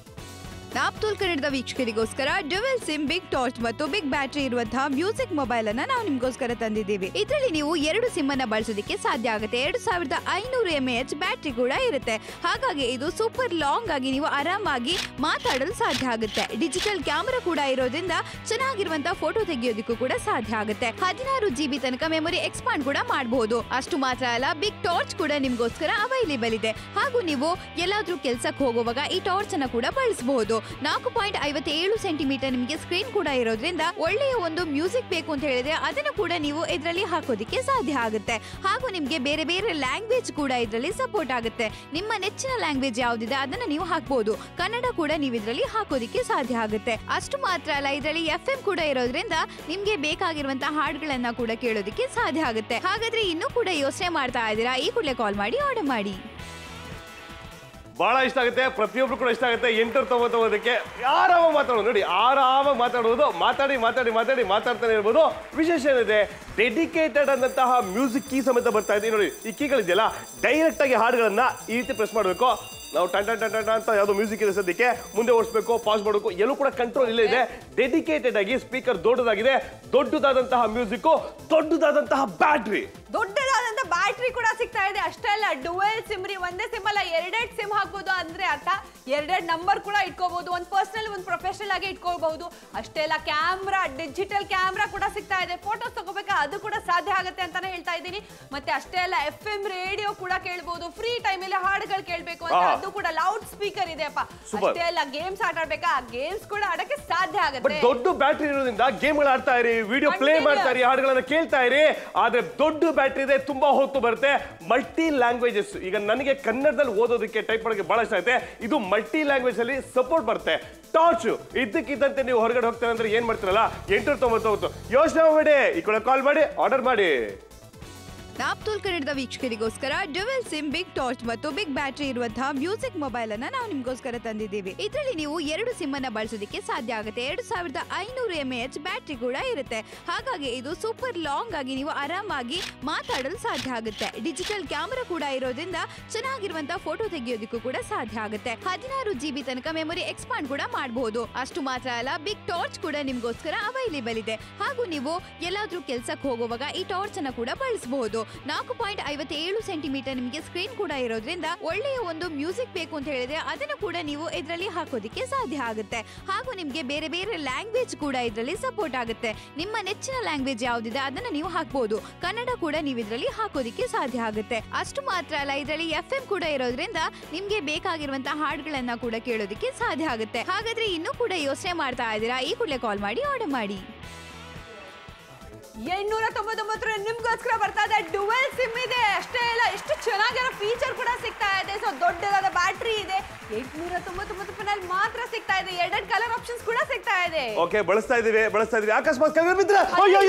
ನಾಪ್ತೋಲ್ ಕನ್ನಡದ ವೀಕ್ಷಕರಿಗೋಸ್ಕರ ಡ್ಯುವೆಲ್ ಸಿಮ್ ಬಿಗ್ ಟಾರ್ಚ್ ಮತ್ತು ಬಿಗ್ ಬ್ಯಾಟರಿ ಇರುವಂತಹ ಮ್ಯೂಸಿಕ್ ಮೊಬೈಲ್ ಅನ್ನ ನಾವು ನಿಮ್ಗೋಸ್ಕರ ತಂದಿದ್ದೀವಿ ಇದರಲ್ಲಿ ನೀವು ಎರಡು ಸಿಮ್ ಅನ್ನ ಬಳಸೋದಕ್ಕೆ ಸಾಧ್ಯ ಆಗುತ್ತೆ ಎರಡು ಸಾವಿರದ ಐನೂರು ಎಂ ಎಚ್ ಬ್ಯಾಟರಿ ಕೂಡ ಇರುತ್ತೆ ಹಾಗಾಗಿ ಇದು ಸೂಪರ್ ಲಾಂಗ್ ಆಗಿ ನೀವು ಆರಾಮಾಗಿ ಮಾತಾಡಲು ಸಾಧ್ಯ ಆಗುತ್ತೆ ಡಿಜಿಟಲ್ ಕ್ಯಾಮೆರಾ ಕೂಡ ಇರೋದ್ರಿಂದ ಚೆನ್ನಾಗಿರುವಂತಹ ಫೋಟೋ ತೆಗೆಯೋದಕ್ಕೂ ಕೂಡ ಸಾಧ್ಯ ಆಗುತ್ತೆ ಹದಿನಾರು ಜಿಬಿ ತನಕ ಮೆಮೊರಿ ಎಕ್ಸ್ಪಾಂಡ್ ಕೂಡ ಮಾಡಬಹುದು ಅಷ್ಟು ಮಾತ್ರ ಅಲ್ಲ ಬಿಗ್ ಟಾರ್ಚ್ ಕೂಡ ನಿಮ್ಗೋಸ್ಕರ ಅವೈಲೇಬಲ್ ಇದೆ ಹಾಗೂ ನೀವು ಎಲ್ಲಾದ್ರೂ ಕೆಲ್ಸಕ್ಕೆ ಹೋಗುವಾಗ ಈ ಟಾರ್ಚ್ ಅನ್ನ ಕೂಡ ಬಳಸಬಹುದು ನಾಲ್ಕು ಪಾಯಿಂಟ್ ಐವತ್ತೇಳು ಸೆಂಟಿಮೀಟರ್ ನಿಮಗೆ ಸ್ಕ್ರೀನ್ ಕೂಡ ಇರೋದ್ರಿಂದ ಒಳ್ಳೆಯ ಒಂದು ಮ್ಯೂಸಿಕ್ ಬೇಕು ಅಂತ ಹೇಳಿದ್ರೆ ಅದನ್ನು ಕೂಡ ನೀವು ಇದರಲ್ಲಿ ಹಾಕೋದಿಕ್ಕೆ ಸಾಧ್ಯ ಆಗುತ್ತೆ ಹಾಗೂ ನಿಮ್ಗೆ ಬೇರೆ ಬೇರೆ ಲ್ಯಾಂಗ್ವೇಜ್ ಕೂಡ ಇದರಲ್ಲಿ ಸಪೋರ್ಟ್ ಆಗುತ್ತೆ ನಿಮ್ಮ ನೆಚ್ಚಿನ ಲ್ಯಾಂಗ್ವೇಜ್ ಯಾವ್ದಿದೆ ಅದನ್ನ ನೀವು ಹಾಕ್ಬೋದು ಕನ್ನಡ ಕೂಡ ನೀವು ಇದರಲ್ಲಿ ಹಾಕೋದಿಕ್ಕೆ ಸಾಧ್ಯ ಆಗುತ್ತೆ ಅಷ್ಟು ಮಾತ್ರ ಅಲ್ಲ ಇದರಲ್ಲಿ ಎಫ್ ಎಂ ಕೂಡ ಇರೋದ್ರಿಂದ ನಿಮ್ಗೆ ಬೇಕಾಗಿರುವಂತಹ ಹಾಡುಗಳನ್ನ ಕೂಡ ಕೇಳೋದಿಕ್ಕೆ ಸಾಧ್ಯ ಆಗುತ್ತೆ ಹಾಗಾದ್ರೆ ಇನ್ನೂ ಕೂಡ ಯೋಚನೆ ಮಾಡ್ತಾ ಇದ್ದೀರಾ ಈ ಕೂಡಲೇ ಕಾಲ್ ಮಾಡಿ ಆರ್ಡರ್ ಮಾಡಿ ಬಹಳ ಇಷ್ಟ ಆಗುತ್ತೆ ಪ್ರತಿಯೊಬ್ರು ಕೂಡ ಇಷ್ಟ ಆಗುತ್ತೆ ಎಂಟುನೂರ ತೊಂಬತ್ತೊಂಬತ್ತಕ್ಕೆ ಆರಾಮಾಗಿ ಮಾತಾಡೋದು ನೋಡಿ ಆರಾಮಾಗಿ ಮಾತಾಡೋದು ಮಾತಾಡಿ ಮಾತಾಡಿ ಮಾತಾಡಿ ಮಾತಾಡ್ತಾನೆ ಇರ್ಬೋದು ವಿಶೇಷ ಏನಿದೆ ಡೆಡಿಕೇಟೆಡ್ ಆದಂತಹ ಮ್ಯೂಸಿಕ್ ಕೀ ಸಮೇತ ಬರ್ತಾ ಇದೆ ನೋಡಿ ಈ ಕೀಗಳಿದೆಯಲ್ಲ ಡೈರೆಕ್ಟ್ ಆಗಿ ಹಾಡುಗಳನ್ನ ಈ ರೀತಿ ಪ್ರೆಸ್ ಮಾಡಬೇಕು ನಾವು ಟನ್ ಟನ್ ಟನ್ ಟನ್ ಅಂತ ಯಾವ್ದೋ ಮ್ಯೂಸಿಕ್ ಇದೆ ಸದ್ಯಕ್ಕೆ ಮುಂದೆ ಓಡಿಸ್ಬೇಕು ಪಾಸ್ ಮಾಡಬೇಕು ಎಲ್ಲೂ ಕೂಡ ಕಂಟ್ರೋಲ್ ಇಲ್ಲೇ ಇದೆ ಡೆಡಿಕೇಟೆಡ್ ಆಗಿ ಸ್ಪೀಕರ್ ದೊಡ್ಡದಾಗಿದೆ ದೊಡ್ಡದಾದಂತಹ ಮ್ಯೂಸಿಕ್ ದೊಡ್ಡದಾದಂತಹ ಬ್ಯಾಟ್ರಿ ದೊಡ್ಡದಾದಂತ ಬ್ಯಾಟ್ರಿ ಕೂಡ ಸಿಗ್ತಾ ಇದೆ ಅಷ್ಟೇ ಅಲ್ಲ ಡುವೆಲ್ ಸಿಮ್ ರೀ ಒಂದೇ ಸಿಮ್ ಅಲ್ಲ ಎರಡೆರಡು ಸಿಮ್ ಹಾಕ್ಬೋದು ಅಂದ್ರೆ ಅರ್ಥ ಎರಡೆರಡು ನಂಬರ್ ಕೂಡ ಇಟ್ಕೋಬಹುದು ಒಂದು ಪರ್ಸನಲ್ ಒಂದು ಪ್ರೊಫೆಷನಲ್ ಆಗಿ ಇಟ್ಕೋಬಹುದು ಅಷ್ಟೇ ಅಲ್ಲ ಕ್ಯಾಮ್ರಾ ಡಿಜಿಟಲ್ ಕ್ಯಾಮ್ರಾ ಕೂಡ ಸಿಗ್ತಾ ಇದೆ ಫೋಟೋಸ್ ತಗೋಬೇಕಾ ಅದು ಕೂಡ ಸಾಧ್ಯ ಆಗುತ್ತೆ ಅಂತಾನೆ ಹೇಳ್ತಾ ಇದ್ದೀನಿ ಮತ್ತೆ ಅಷ್ಟೇ ಅಲ್ಲ ಎಫ್ ಎಂ ರೇಡಿಯೋ ಕೂಡ ಕೇಳ್ಬೋದು ಫ್ರೀ ಟೈಮಲ್ಲಿ ಹಾಡುಗಳು ಕೇಳ್ಬೇಕು ಅಂದ್ರೆ ಆಹಾ. ಅದು ಕೂಡ ಲೌಡ್ ಸ್ಪೀಕರ್ ಇದೆ ಅಪ್ಪ Super. ಅಷ್ಟೇ ಅಲ್ಲ ಗೇಮ್ಸ್ ಆಟ ಆಡ್ಬೇಕಾ ಆ ಗೇಮ್ಸ್ ಕೂಡ ಆಡಕ್ಕೆ ಸಾಧ್ಯ ಬಟ್ ಆಗುತ್ತೆ ದೊಡ್ಡ ಬ್ಯಾಟ್ರಿ ಇರೋದ್ರಿಂದ ಗೇಮ್ಗಳು ಆಡ್ತಾ ಇರಿ ವಿಡಿಯೋ ಪ್ಲೇ Continuous. ಮಾಡ್ತಾ ಇರಿ ಹಾಡುಗಳನ್ನ ಕೇಳ್ತಾ ಇರಿ ಆದ್ರೆ ದೊಡ್ಡ ಬ್ಯಾಟ್ರಿ ಇದೆ ತುಂಬಾ ಹೊತ್ತು ಬರುತ್ತೆ ಮಲ್ಟಿ ಲ್ಯಾಂಗ್ವೇಜಸ್ ಈಗ ನನಗೆ ಕನ್ನಡದಲ್ಲಿ ಓದೋದಕ್ಕೆ ಟೈಪ್ ಮಾಡೋಕೆ ಬಹಳ ಇಷ್ಟ ಆಗುತ್ತೆ ಇದು ಮಲ್ಟಿ ಲ್ಯಾಂಗ್ವೇಜ್ ಅಲ್ಲಿ ಸಪೋರ್ಟ್ ಬರುತ್ತೆ ಟಾರ್ಚ್ ಇದ್ದಕ್ಕಿದ್ದಂತೆ ನೀವು ಹೊರಗಡೆ ಹೋಗ್ತಾರೆ ಅಂದ್ರೆ ಏನ್ ಮಾಡ್ತೀರಲ್ಲ ಎಂಟುನೂರ ತೊಂಬತ್ತೊಂಬತ್ತು ಯೋಚನೆ ಮಾಡಬೇಡಿ ಈ ಕಡೆ ಕಾಲ್ ಮಾಡಿ ಆರ್ಡರ್ ಮಾಡಿ ನಾಪ್ತೋಲ್ ಕನ್ನಡದ ವೀಕ್ಷಕರಿಗೋಸ್ಕರ ಡ್ಯುವೆಲ್ ಸಿಮ್ ಬಿಗ್ ಟಾರ್ಚ್ ಮತ್ತು ಬಿಗ್ ಬ್ಯಾಟರಿ ಇರುವಂತಹ ಮ್ಯೂಸಿಕ್ ಮೊಬೈಲ್ ಅನ್ನ ನಾವು ನಿಮ್ಗೋಸ್ಕರ ತಂದಿದ್ದೀವಿ ಇದರಲ್ಲಿ ನೀವು ಎರಡು ಸಿಮ್ ಅನ್ನ ಬಳಸೋದಕ್ಕೆ ಸಾಧ್ಯ ಆಗುತ್ತೆ ಎರಡು ಸಾವಿರದ ಐನೂರು ಎಂ ಎಚ್ ಬ್ಯಾಟರಿ ಕೂಡ ಇರುತ್ತೆ ಹಾಗಾಗಿ ಇದು ಸೂಪರ್ ಲಾಂಗ್ ಆಗಿ ನೀವು ಆರಾಮಾಗಿ ಮಾತಾಡಲು ಸಾಧ್ಯ ಆಗುತ್ತೆ ಡಿಜಿಟಲ್ ಕ್ಯಾಮೆರಾ ಕೂಡ ಇರೋದ್ರಿಂದ ಚೆನ್ನಾಗಿರುವಂತಹ ಫೋಟೋ ತೆಗೆಯೋದಕ್ಕೂ ಕೂಡ ಸಾಧ್ಯ ಆಗುತ್ತೆ ಹದಿನಾರು ಜಿಬಿ ತನಕ ಮೆಮೊರಿ ಎಕ್ಸ್ಪಾಂಡ್ ಕೂಡ ಮಾಡಬಹುದು ಅಷ್ಟು ಮಾತ್ರ ಅಲ್ಲ ಬಿಗ್ ಟಾರ್ಚ್ ಕೂಡ ನಿಮ್ಗೋಸ್ಕರ ಅವೈಲೇಬಲ್ ಇದೆ ಹಾಗೂ ನೀವು ಎಲ್ಲಾದ್ರೂ ಕೆಲ್ಸಕ್ಕೆ ಹೋಗುವಾಗ ಈ ಟಾರ್ಚ್ ಅನ್ನ ಕೂಡ ಬಳಸಬಹುದು ನಾಲ್ಕು ಪಾಯಿಂಟ್ ಐವತ್ತೇಳು ಸೆಂಟಿಮೀಟರ್ ನಿಮಗೆ ಸ್ಕ್ರೀನ್ ಕೂಡ ಇರೋದ್ರಿಂದ ಒಳ್ಳೆಯ ಒಂದು ಮ್ಯೂಸಿಕ್ ಬೇಕು ಅಂತ ಹೇಳಿದ್ರೆ ಅದನ್ನು ಕೂಡ ನೀವು ಇದರಲ್ಲಿ ಹಾಕೋದಿಕ್ಕೆ ಸಾಧ್ಯ ಆಗುತ್ತೆ ಹಾಗೂ ನಿಮಗೆ ಬೇರೆ ಬೇರೆ ಲ್ಯಾಂಗ್ವೇಜ್ ಕೂಡ ಇದರಲ್ಲಿ ಸಪೋರ್ಟ್ ಆಗುತ್ತೆ ನಿಮ್ಮ ನೆಚ್ಚಿನ ಲ್ಯಾಂಗ್ವೇಜ್ ಯಾವ್ದಿದೆ ಅದನ್ನ ನೀವು ಹಾಕ್ಬೋದು ಕನ್ನಡ ಕೂಡ ನೀವು ಇದರಲ್ಲಿ ಹಾಕೋದಿಕ್ಕೆ ಸಾಧ್ಯ ಆಗುತ್ತೆ ಅಷ್ಟು ಮಾತ್ರ ಅಲ್ಲ ಇದರಲ್ಲಿ ಎಫ್ ಎಂ ಕೂಡ ಇರೋದ್ರಿಂದ ನಿಮ್ಗೆ ಬೇಕಾಗಿರುವಂತಹ ಹಾಡುಗಳನ್ನ ಕೂಡ ಕೇಳೋದಕ್ಕೆ ಸಾಧ್ಯ ಆಗುತ್ತೆ ಹಾಗಾದ್ರೆ ಇನ್ನೂ ಕೂಡ ಯೋಚನೆ ಮಾಡ್ತಾ ಇದ್ದೀರಾ ಈ ಕೂಡಲೇ ಕಾಲ್ ಮಾಡಿ ಆರ್ಡರ್ ಮಾಡಿ ಎಂಟ್ನೂರ ತೊಂಬತ್ತೊಂಬತ್ತರ ನಿಮ್ಗೋಸ್ಕರ ಬರ್ತಾ ಇದೆ ಡುವೆಲ್ ಸಿಮ್ ಇದೆ ಅಷ್ಟೇ ಇಲ್ಲ ಎಷ್ಟು ಚೆನ್ನಾಗಿರೋ ಫೀಚರ್ ಕೂಡ ಸಿಗ್ತಾ ಇದೆ ಸೊ ದೊಡ್ಡದಾದ ಬ್ಯಾಟ್ರಿ ಇದೆ ಎಂಟ್ನೂರ ತೊಂಬತ್ತೊಂಬತ್ತು ರೂಪಾಯಿನಲ್ಲಿ ಮಾತ್ರ ಸಿಗ್ತಾ ಇದೆ ಎರಡೆರಡು ಕಲರ್ ಆಪ್ಷನ್ಸ್ ಕೂಡ ಸಿಗ್ತಾ ಇದೆ ಓಕೆ ಬಳಸ್ತಾ ಇದೀವಿ ಬಳಸ್ತಾ ಇದೀವಿ ಅಕಸ್ಮಾತ್ ಕೆಳಗಡೆ ಬಿದ್ರೆ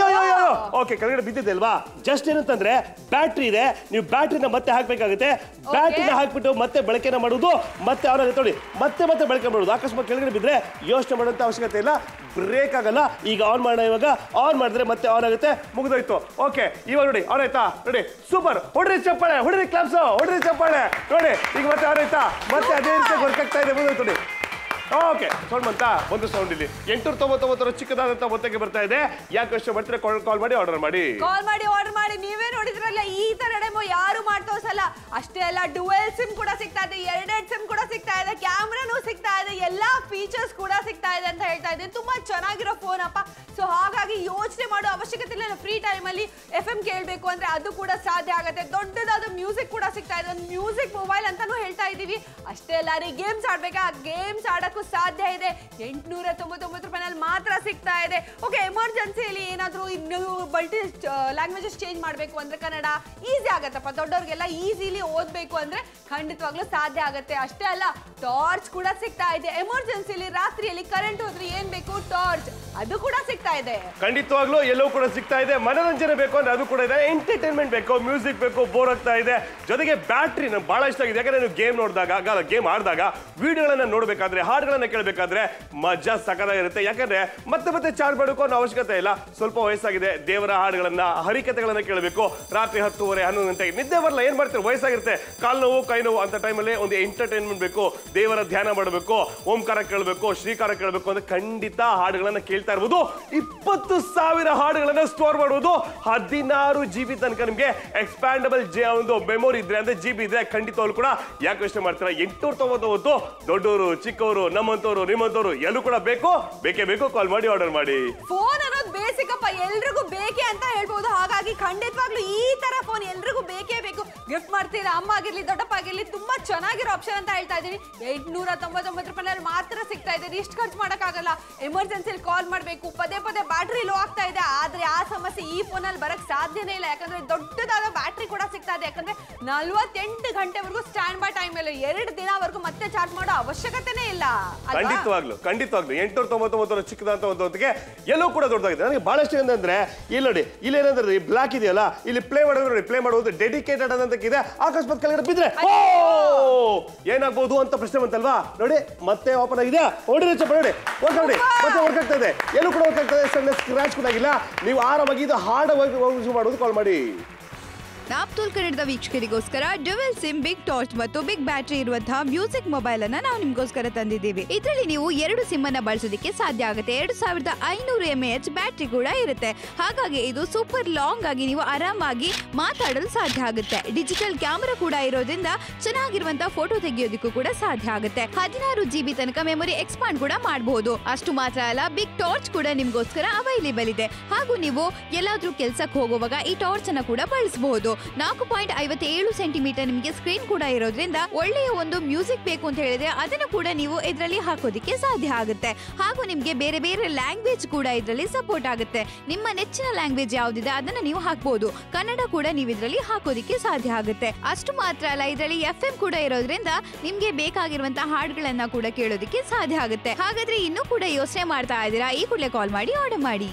ಓಕೆ ಕೆಳಗಡೆ ಬಿದ್ದಿದೆ ಅಲ್ವಾ ಜಸ್ಟ್ ಏನಂತಂದ್ರೆ ಬ್ಯಾಟ್ರಿ ಇದೆ ನೀವು ಬ್ಯಾಟ್ರಿನ ಮತ್ತೆ ಹಾಕ್ಬೇಕಾಗುತ್ತೆ ಬ್ಯಾಟ್ರಿನ ಹಾಕ್ಬಿಟ್ಟು ಮತ್ತೆ ಬಳಕೆನ ಮಾಡುವುದು ಮತ್ತೆ ಅವರ ನೋಡಿ ಮತ್ತೆ ಮತ್ತೆ ಬಳಕೆ ಮಾಡುವುದು ಅಕಸ್ಮಾತ್ ಕೆಳಗಡೆ ಬಿದ್ರೆ ಯೋಚನೆ ಮಾಡುವಂತ ಅವಶ್ಯಕತೆ ಇಲ್ಲ ಬ್ರೇಕ್ ಆಗಲ್ಲ ಈಗ ಆನ್ ಮಾಡೋಣ ಇವಾಗ ಆನ್ ಮಾಡಿದ್ರೆ ಮತ್ತೆ ಆನ್ ಆಗುತ್ತೆ ಮುಗಿದೋಯ್ತು ಓಕೆ ಇವಾಗ ನೋಡಿ ಆನ್ ಆಯ್ತಾ ನೋಡಿ ಸೂಪರ್ ಹೊಡ್ರಿ ಚಪ್ಪಾಳೆ ಹೊಡ್ರಿ ಕ್ಲಾಪ್ಸ್ ಹೊಡ್ರಿ ಚಪ್ಪಾಳೆ ನೋಡಿ ಈಗ ಮತ್ತೆ ಆನ್ ಆಯ್ತಾ ಮತ್ತೆ ಅದೇ ರೀತಿ ವರ್ಕ್ ಆಗ್ತಾ ಇದೆ ಮುಗಿದೋಯ್ತು ನೋಡಿ ಓಕೆ ಸೌಂಡ್ ಬಂತಾ ಒಂದು ಸೌಂಡ್ ಇಲ್ಲಿ ಎಂಟುನೂರ ತೊಂಬತ್ತೊಂಬತ್ತರ ಚಿಕ್ಕದಾದಂತ ಮೊತ್ತಕ್ಕೆ ಬರ್ತಾ ಇದೆ ಯಾಕೆ ಅಷ್ಟು ಬರ್ತೀರಾ ಕಾಲ್ ಮಾಡಿ ಆರ್ಡರ್ ಮಾಡಿ ಕಾಲ್ ಮಾಡಿ ಆರ್ಡರ್ ಮಾಡಿ ನೀವೇ ನೋಡಿದ್ರಲ್ಲ ಈ ತರ ಡೆಮೋ ಯಾರು ಮಾಡ್ತೋಸಲ್ಲ ಅಷ್ಟೇ ಅಲ್ಲ ಡುವೆಲ್ ಸಿಮ್ ಕೂಡ ಸಿಗ್ತಾ ಇದೆ ಎರಡೆರಡು ಸಿಮ್ ಕೂಡ ಸಿಗ್ತಾ ಇದೆ ಕ್ಯಾಮ್ರಾನು ಸಿಗ್ತಾ ಇದೆ ಎಲ್ಲಾ ಫೀಚರ್ಸ್ ಕೂಡ ಸಿಗ್ತಾ ಇದೆ ಅಂತ ಹೇಳ್ತಾ ಇದ್ದೀನಿ ತುಂಬಾ ಚೆನ್ನಾಗಿರೋ ಫೋನ್ ಅಪ್ಪ ಸೊ ಹಾಗಾಗಿ ಯೋಚನೆ ಮಾಡೋ ಅವಶ್ಯಕತೆ ಇಲ್ಲ ಫ್ರೀ ಟೈಮಲ್ಲಿ ಎಫ್ ಎಂ ಕೇಳಬೇಕು ಅಂದ್ರೆ ಅದು ಕೂಡ ಸಾಧ್ಯ ಆಗುತ್ತೆ ದೊಡ್ಡದಾದ ಮ್ಯೂಸಿಕ್ ಕೂಡ ಸಿಗ್ತಾ ಇದೆ ಒಂದು ಮ್ಯೂಸಿಕ್ ಮೊಬೈಲ್ ಅಂತಾನು ಹೇಳ್ತಾ ಇದ್ದೀವಿ ಅಷ್ಟೇ ಅಲ್ಲ ರೀ ಗೇಮ್ಸ್ ಆಡ್ಬೇಕಾ ಗೇಮ್ಸ್ ಆಡಕ್ಕೂ ಸಾಧ್ಯ ಇದೆ ಎಂಟ್ನೂರ ತೊಂಬತ್ತೊಂಬತ್ತು ರೂಪಾಯಿನಲ್ಲಿ ಮಾತ್ರ ಸಿಗ್ತಾ ಇದೆ ಓಕೆ ಎಮರ್ಜೆನ್ಸಿಯಲ್ಲಿ ಏನಾದರೂ ನೀವು ಮಲ್ಟಿ ಲ್ಯಾಂಗ್ವೇಜಸ್ ಚೇಂಜ್ ಮಾಡಬೇಕು ಅಂದ್ರೆ ಕನ್ನಡ ಈಸಿ ಆಗತ್ತಪ್ಪ ದೊಡ್ಡವ್ರಿಗೆಲ್ಲ ಈಸಿಲಿ ಓದಬೇಕು ಅಂದ್ರೆ ಖಂಡಿತವಾಗ್ಲೂ ಸಾಧ್ಯ ಆಗುತ್ತೆ ಅಷ್ಟೇ ಅಲ್ಲ ಟಾರ್ಚ್ ಕೂಡ ಸಿಗ್ತಾ ಇದೆ ಎಮರ್ಜೆನ್ಸಿಲಿ ರಾತ್ರಿಯಲ್ಲಿ ಕರೆಂಟ್ ಹೋದ್ರೆ ಏನ್ ಬೇಕು ಟಾರ್ಚ್ ಅದು ಕೂಡ ಸಿಗ್ತಾ ಇದೆ ಖಂಡಿತವಾಗ್ಲೂ ಎಲ್ಲವೂ ಕೂಡ ಸಿಗ್ತಾ ಇದೆ ಮನೋರಂಜನೆ ಬೇಕು ಅಂದ್ರೆ ಅದು ಕೂಡ ಇದೆ ಎಂಟರ್ಟೈನ್ಮೆಂಟ್ ಬೇಕು ಮ್ಯೂಸಿಕ್ ಬೇಕು ಬೋರ್ ಆಗ್ತಾ ಇದೆ ಜೊತೆಗೆ ಬ್ಯಾಟ್ರಿ ನಂಗೆ ಬಹಳ ಇಷ್ಟ ಆಗಿದೆ ಯಾಕಂದ್ರೆ ನೀವು ಗೇಮ್ ನೋಡಿದಾಗ ಗೇಮ್ ಆಡಿದಾಗ ವಿಡಿಯೋಗಳನ್ನ ನೋಡಬೇಕಾದ್ರೆ ಹಾಡುಗಳನ್ನ ಕೇಳಬೇಕಾದ್ರೆ ಮಜಾ ಸಕದಾಗಿರುತ್ತೆ ಯಾಕಂದ್ರೆ ಮತ್ತೆ ಮತ್ತೆ ಚಾರ್ಜ್ ಮಾಡಬೇಕು ಅನ್ನೋ ಅವಶ್ಯಕತೆ ಇಲ್ಲ ಸ್ವಲ್ಪ ವಯಸ್ಸಾಗಿದೆ ದೇವರ ಹಾಡುಗಳನ್ನ ಹರಿಕತೆಗಳನ್ನ ಕೇಳಬೇಕು ರಾತ್ರಿ ಹತ್ತುವರೆ ಹನ್ನೊಂದು ಗಂಟೆಗೆ ನಿದ್ದೆ ಬರಲ್ಲ ಏನ್ ಮಾಡ್ತೀರಿ ವಯಸ್ಸಾಗಿರುತ್ತೆ ಕಾಲ್ ನೋವು ಕೈ ನೋವು ಅಂತ ಟೈಮಲ್ಲಿ ಒಂದು ಎಂಟರ್ಟೈನ್ಮೆಂಟ್ ಬೇಕು ದೇವರ ಧ್ಯಾನ ಮಾಡಬೇಕು ಓಂಕಾರ ಕೇಳಬೇಕು ಶ್ರೀಕಾರ ಕೇಳಬೇಕು ಅಂದ್ರೆ ಖಂಡಿತ ಹಾಡುಗಳನ್ನ ಕೇಳ್ತಾ ಇರ್ಬೋದು ಇಪ್ಪತ್ತು ಸಾವಿರ ಹಾಡುಗಳನ್ನ ಸ್ಟೋರ್ ಮಾಡುವುದು ಹದಿನಾರು ಜಿ ಬಿ ತನಕ ನಿಮಗೆ ಎಕ್ಸ್ಪ್ಯಾಂಡಬಲ್ ಜೆ ಒಂದು ಮೆಮೊರಿ ಇದ್ರೆ ಅಂದ್ರೆ ಜಿ ಬಿ ಇದ್ರೆ ಖಂಡಿತವಾಗ್ಲೂ ಕೂಡ ಯಾಕೆ ಯೋಚನೆ ಮಾಡ್ತೀರಾ ಎಂಟುನೂರ ತೊಂಬತ್ತೊಂಬತ್ತು ದೊಡ್ಡವರು ಚಿಕ್ಕವರು ನಮ್ಮಂತವರು ನಿಮ್ಮಂತವರು ಎಲ್ಲೂ ಕೂಡ ಬೇಕು ಬೇಕೇ ಬೇಕು ಕಾಲ್ ಮಾಡಿ ಆರ್ಡರ್ ಮಾಡಿ ಫೋನ್ ಅನ್ನೋದು ಬೇಸಿಕ್ ಅಪ್ಪ ಎಲ್ರಿಗೂ ಬೇಕೇ ಅಂತ ಹೇಳ್ಬೋದು ಹಾಗಾಗಿ ಖಂಡಿತವಾಗ್ಲೂ ಈ ತರ ಫೋನ್ ಎಲ್ರಿಗೂ ಬೇಕೇ ಬೇಕು ಗಿಫ್ಟ್ ಮಾಡ್ತೀರಾ ಅಮ್ಮ ಆಗಿರ್ಲಿ ದೊಡ್ಡಪ್ಪ ಆಗಿರ್ಲಿ ತುಂಬಾ ಚೆನ್ನಾಗಿರೋ ಆಪ್ಷನ್ ಅಂತ ಹೇಳ್ತಾ ಇದೀನಿ ಎಂಟ್ನೂರ ತೊಂಬತ್ತೊಂಬತ್ತು ರೂಪಾಯಿನಲ್ಲಿ ಮಾತ್ರ ಸಿಗ್ತಾ ಇದೆ ಇಷ್ಟು ಖರ್ಚು ಮಾಡೋಕ್ಕಾಗಲ್ಲ ಎಮರ್ಜೆನ್ಸಿಲಿ ಕಾಲ್ ಮಾಡಬೇಕು ಪದೇ ಪದೇ ಬ್ಯಾಟ್ರಿ ಲೋ ಆಗ್ತಾ ಇದೆ ಆದ್ರೆ ಆ ಸಮಸ್ಯೆ ಈ ಫೋನಲ್ಲಿ ಬರಕ್ ಸಾಧ್ಯನೇ ಇಲ್ಲ ಯಾಕಂದ್ರೆ ದೊಡ್ಡದಾದ ಬ್ಯಾಟ್ರಿ ಕೂಡ ಸಿಗ್ತಾ ಇದೆ ಯಾಕಂದ್ರೆ ನಲ್ವತ್ತೆಂಟು ಗಂಟೆವರೆಗೂ ಸ್ಟ್ಯಾಂಡ್ ಬೈ ಟೈಮ್ ಮೇಲೆ ಎರಡು ದಿನವರೆಗೂ ಮತ್ತೆ ಚಾರ್ಜ್ ಮಾಡೋ ಅವಶ್ಯಕತೆನೇ ಇಲ್ಲ ಅಲ್ವಾ ಖಂಡಿತವಾಗ್ಲು ಖಂಡಿತವಾಗ್ಲು ಎಂಟುನೂರ ತೊಂಬತ್ತೊಂಬತ್ತರ ಚಿಕ್ಕದಂತ ಒಂದು ಹೊತ್ತಿಗೆ ಎಲ್ಲೂ ಕೂಡ ದೊಡ್ಡದಾಗಿದೆ ನನಗೆ ಬಹಳಷ್ಟು ಏನಂದ್ರೆ ಇಲ್ಲಿ ನೋಡಿ ಇಲ್ಲಿ ಏನಂದ್ರೆ ಬ್ಲಾಕ್ ಇದೆಯಲ್ಲ ಇಲ್ಲಿ ಪ್ಲೇ ಮಾಡೋದು ನೋಡಿ ಪ್ಲೇ ಮಾಡೋದು ಡೆಡಿಕೇಟೆಡ್ ಇದೆ ಅಕಸ್ಮಾತ್ ಕೆಳಗಡೆ ಬಿದ್ರೆ ಓ ಏನಾಗ್ಬೋದು ಅಂತ ಪ್ರಶ್ನೆ ಬಂತಲ್ವಾ ನೋಡಿ ಮತ್ತೆ ಓಪನ್ ಆಗಿದೆ ಹೊಡಿರಿ ಚಪ್ಪ ನೋಡಿ ವರ್ಕ್ ನೋಡಿ ಮತ್ತೆ ವರ್ಕ್ ಆಗ್ತಾ ಇದೆ ಎಲ್ಲೂ ಕೂಡ ವರ್ಕ್ ಆಗ್ತಾ ಇದೆ ಸಣ್ಣ ಸ್ಕ್ರಾಚ್ ಕೂಡ ಆಗಿಲ್ಲ ನೀವು ಆರಾಮಾಗಿ ಇದು ಹಾರ್ಡ್ ವರ್ಕ್ ಮಾಡೋದು ಕಾಲ್ ಮಾಡಿ ನಾಪ್ತೂಲ್ ಕನ್ನಡದ ವೀಕ್ಷಕರಿಗೋಸ್ಕರ ಡ್ಯುವೆಲ್ ಸಿಮ್ ಬಿಗ್ ಟಾರ್ಚ್ ಮತ್ತು ಬಿಗ್ ಬ್ಯಾಟರಿ ಇರುವಂತಹ ಮ್ಯೂಸಿಕ್ ಮೊಬೈಲ್ ಅನ್ನ ನಾವು ನಿಮ್ಗೋಸ್ಕರ ತಂದಿದ್ದೀವಿ ಇದರಲ್ಲಿ ನೀವು ಎರಡು ಸಿಮ್ ಅನ್ನ ಬಳಸೋದಕ್ಕೆ ಸಾಧ್ಯ ಆಗುತ್ತೆ ಎರಡು ಸಾವಿರದ ಐನೂರು ಎಂ ಎಚ್ ಬ್ಯಾಟರಿ ಕೂಡ ಇರುತ್ತೆ ಹಾಗಾಗಿ ಇದು ಸೂಪರ್ ಲಾಂಗ್ ಆಗಿ ನೀವು ಆರಾಮಾಗಿ ಮಾತಾಡಲು ಸಾಧ್ಯ ಆಗುತ್ತೆ ಡಿಜಿಟಲ್ ಕ್ಯಾಮೆರಾ ಕೂಡ ಇರೋದ್ರಿಂದ ಚೆನ್ನಾಗಿರುವಂತಹ ಫೋಟೋ ತೆಗೆಯೋದಕ್ಕೂ ಕೂಡ ಸಾಧ್ಯ ಆಗುತ್ತೆ ಹದಿನಾರು ಜಿಬಿ ತನಕ ಮೆಮೊರಿ ಎಕ್ಸ್ಪಾಂಡ್ ಕೂಡ ಮಾಡಬಹುದು ಅಷ್ಟು ಮಾತ್ರ ಅಲ್ಲ ಬಿಗ್ ಟಾರ್ಚ್ ಕೂಡ ನಿಮ್ಗೋಸ್ಕರ ಅವೈಲೇಬಲ್ ಇದೆ ಹಾಗೂ ನೀವು ಎಲ್ಲಾದ್ರೂ ಕೆಲ್ಸಕ್ಕೆ ಹೋಗುವಾಗ ಈ ಟಾರ್ಚ್ ಅನ್ನ ಕೂಡ ಬಳಸಬಹುದು ನಾಲ್ಕು ಪಾಯಿಂಟ್ ಐವತ್ತೇಳು ಸೆಂಟಿಮೀಟರ್ ನಿಮಗೆ ಸ್ಕ್ರೀನ್ ಕೂಡ ಇರೋದ್ರಿಂದ ಒಳ್ಳೆಯ ಒಂದು ಮ್ಯೂಸಿಕ್ ಬೇಕು ಅಂತ ಹೇಳಿದ್ರೆ ಅದನ್ನು ಕೂಡ ನೀವು ಇದರಲ್ಲಿ ಹಾಕೋದಿಕ್ಕೆ ಸಾಧ್ಯ ಆಗುತ್ತೆ ಹಾಗೂ ನಿಮಗೆ ಬೇರೆ ಬೇರೆ ಲ್ಯಾಂಗ್ವೇಜ್ ಕೂಡ ಇದರಲ್ಲಿ ಸಪೋರ್ಟ್ ಆಗುತ್ತೆ ನಿಮ್ಮ ನೆಚ್ಚಿನ ಲ್ಯಾಂಗ್ವೇಜ್ ಯಾವ್ದಿದೆ ಅದನ್ನ ನೀವು ಹಾಕ್ಬೋದು ಕನ್ನಡ ಕೂಡ ನೀವು ಇದರಲ್ಲಿ ಹಾಕೋದಿಕ್ಕೆ ಸಾಧ್ಯ ಆಗುತ್ತೆ ಅಷ್ಟು ಮಾತ್ರ ಅಲ್ಲ ಇದರಲ್ಲಿ ಎಫ್ ಎಂ ಕೂಡ ಇರೋದ್ರಿಂದ ನಿಮ್ಗೆ ಬೇಕಾಗಿರುವಂತಹ ಹಾಡುಗಳನ್ನ ಕೂಡ ಕೇಳೋದಕ್ಕೆ ಸಾಧ್ಯ ಆಗುತ್ತೆ ಹಾಗಾದ್ರೆ ಇನ್ನೂ ಕೂಡ ಯೋಚನೆ ಮಾಡ್ತಾ ಇದ್ದೀರಾ ಈ ಕೂಡಲೇ ಕಾಲ್ ಮಾಡಿ ಆರ್ಡರ್ ಮಾಡಿ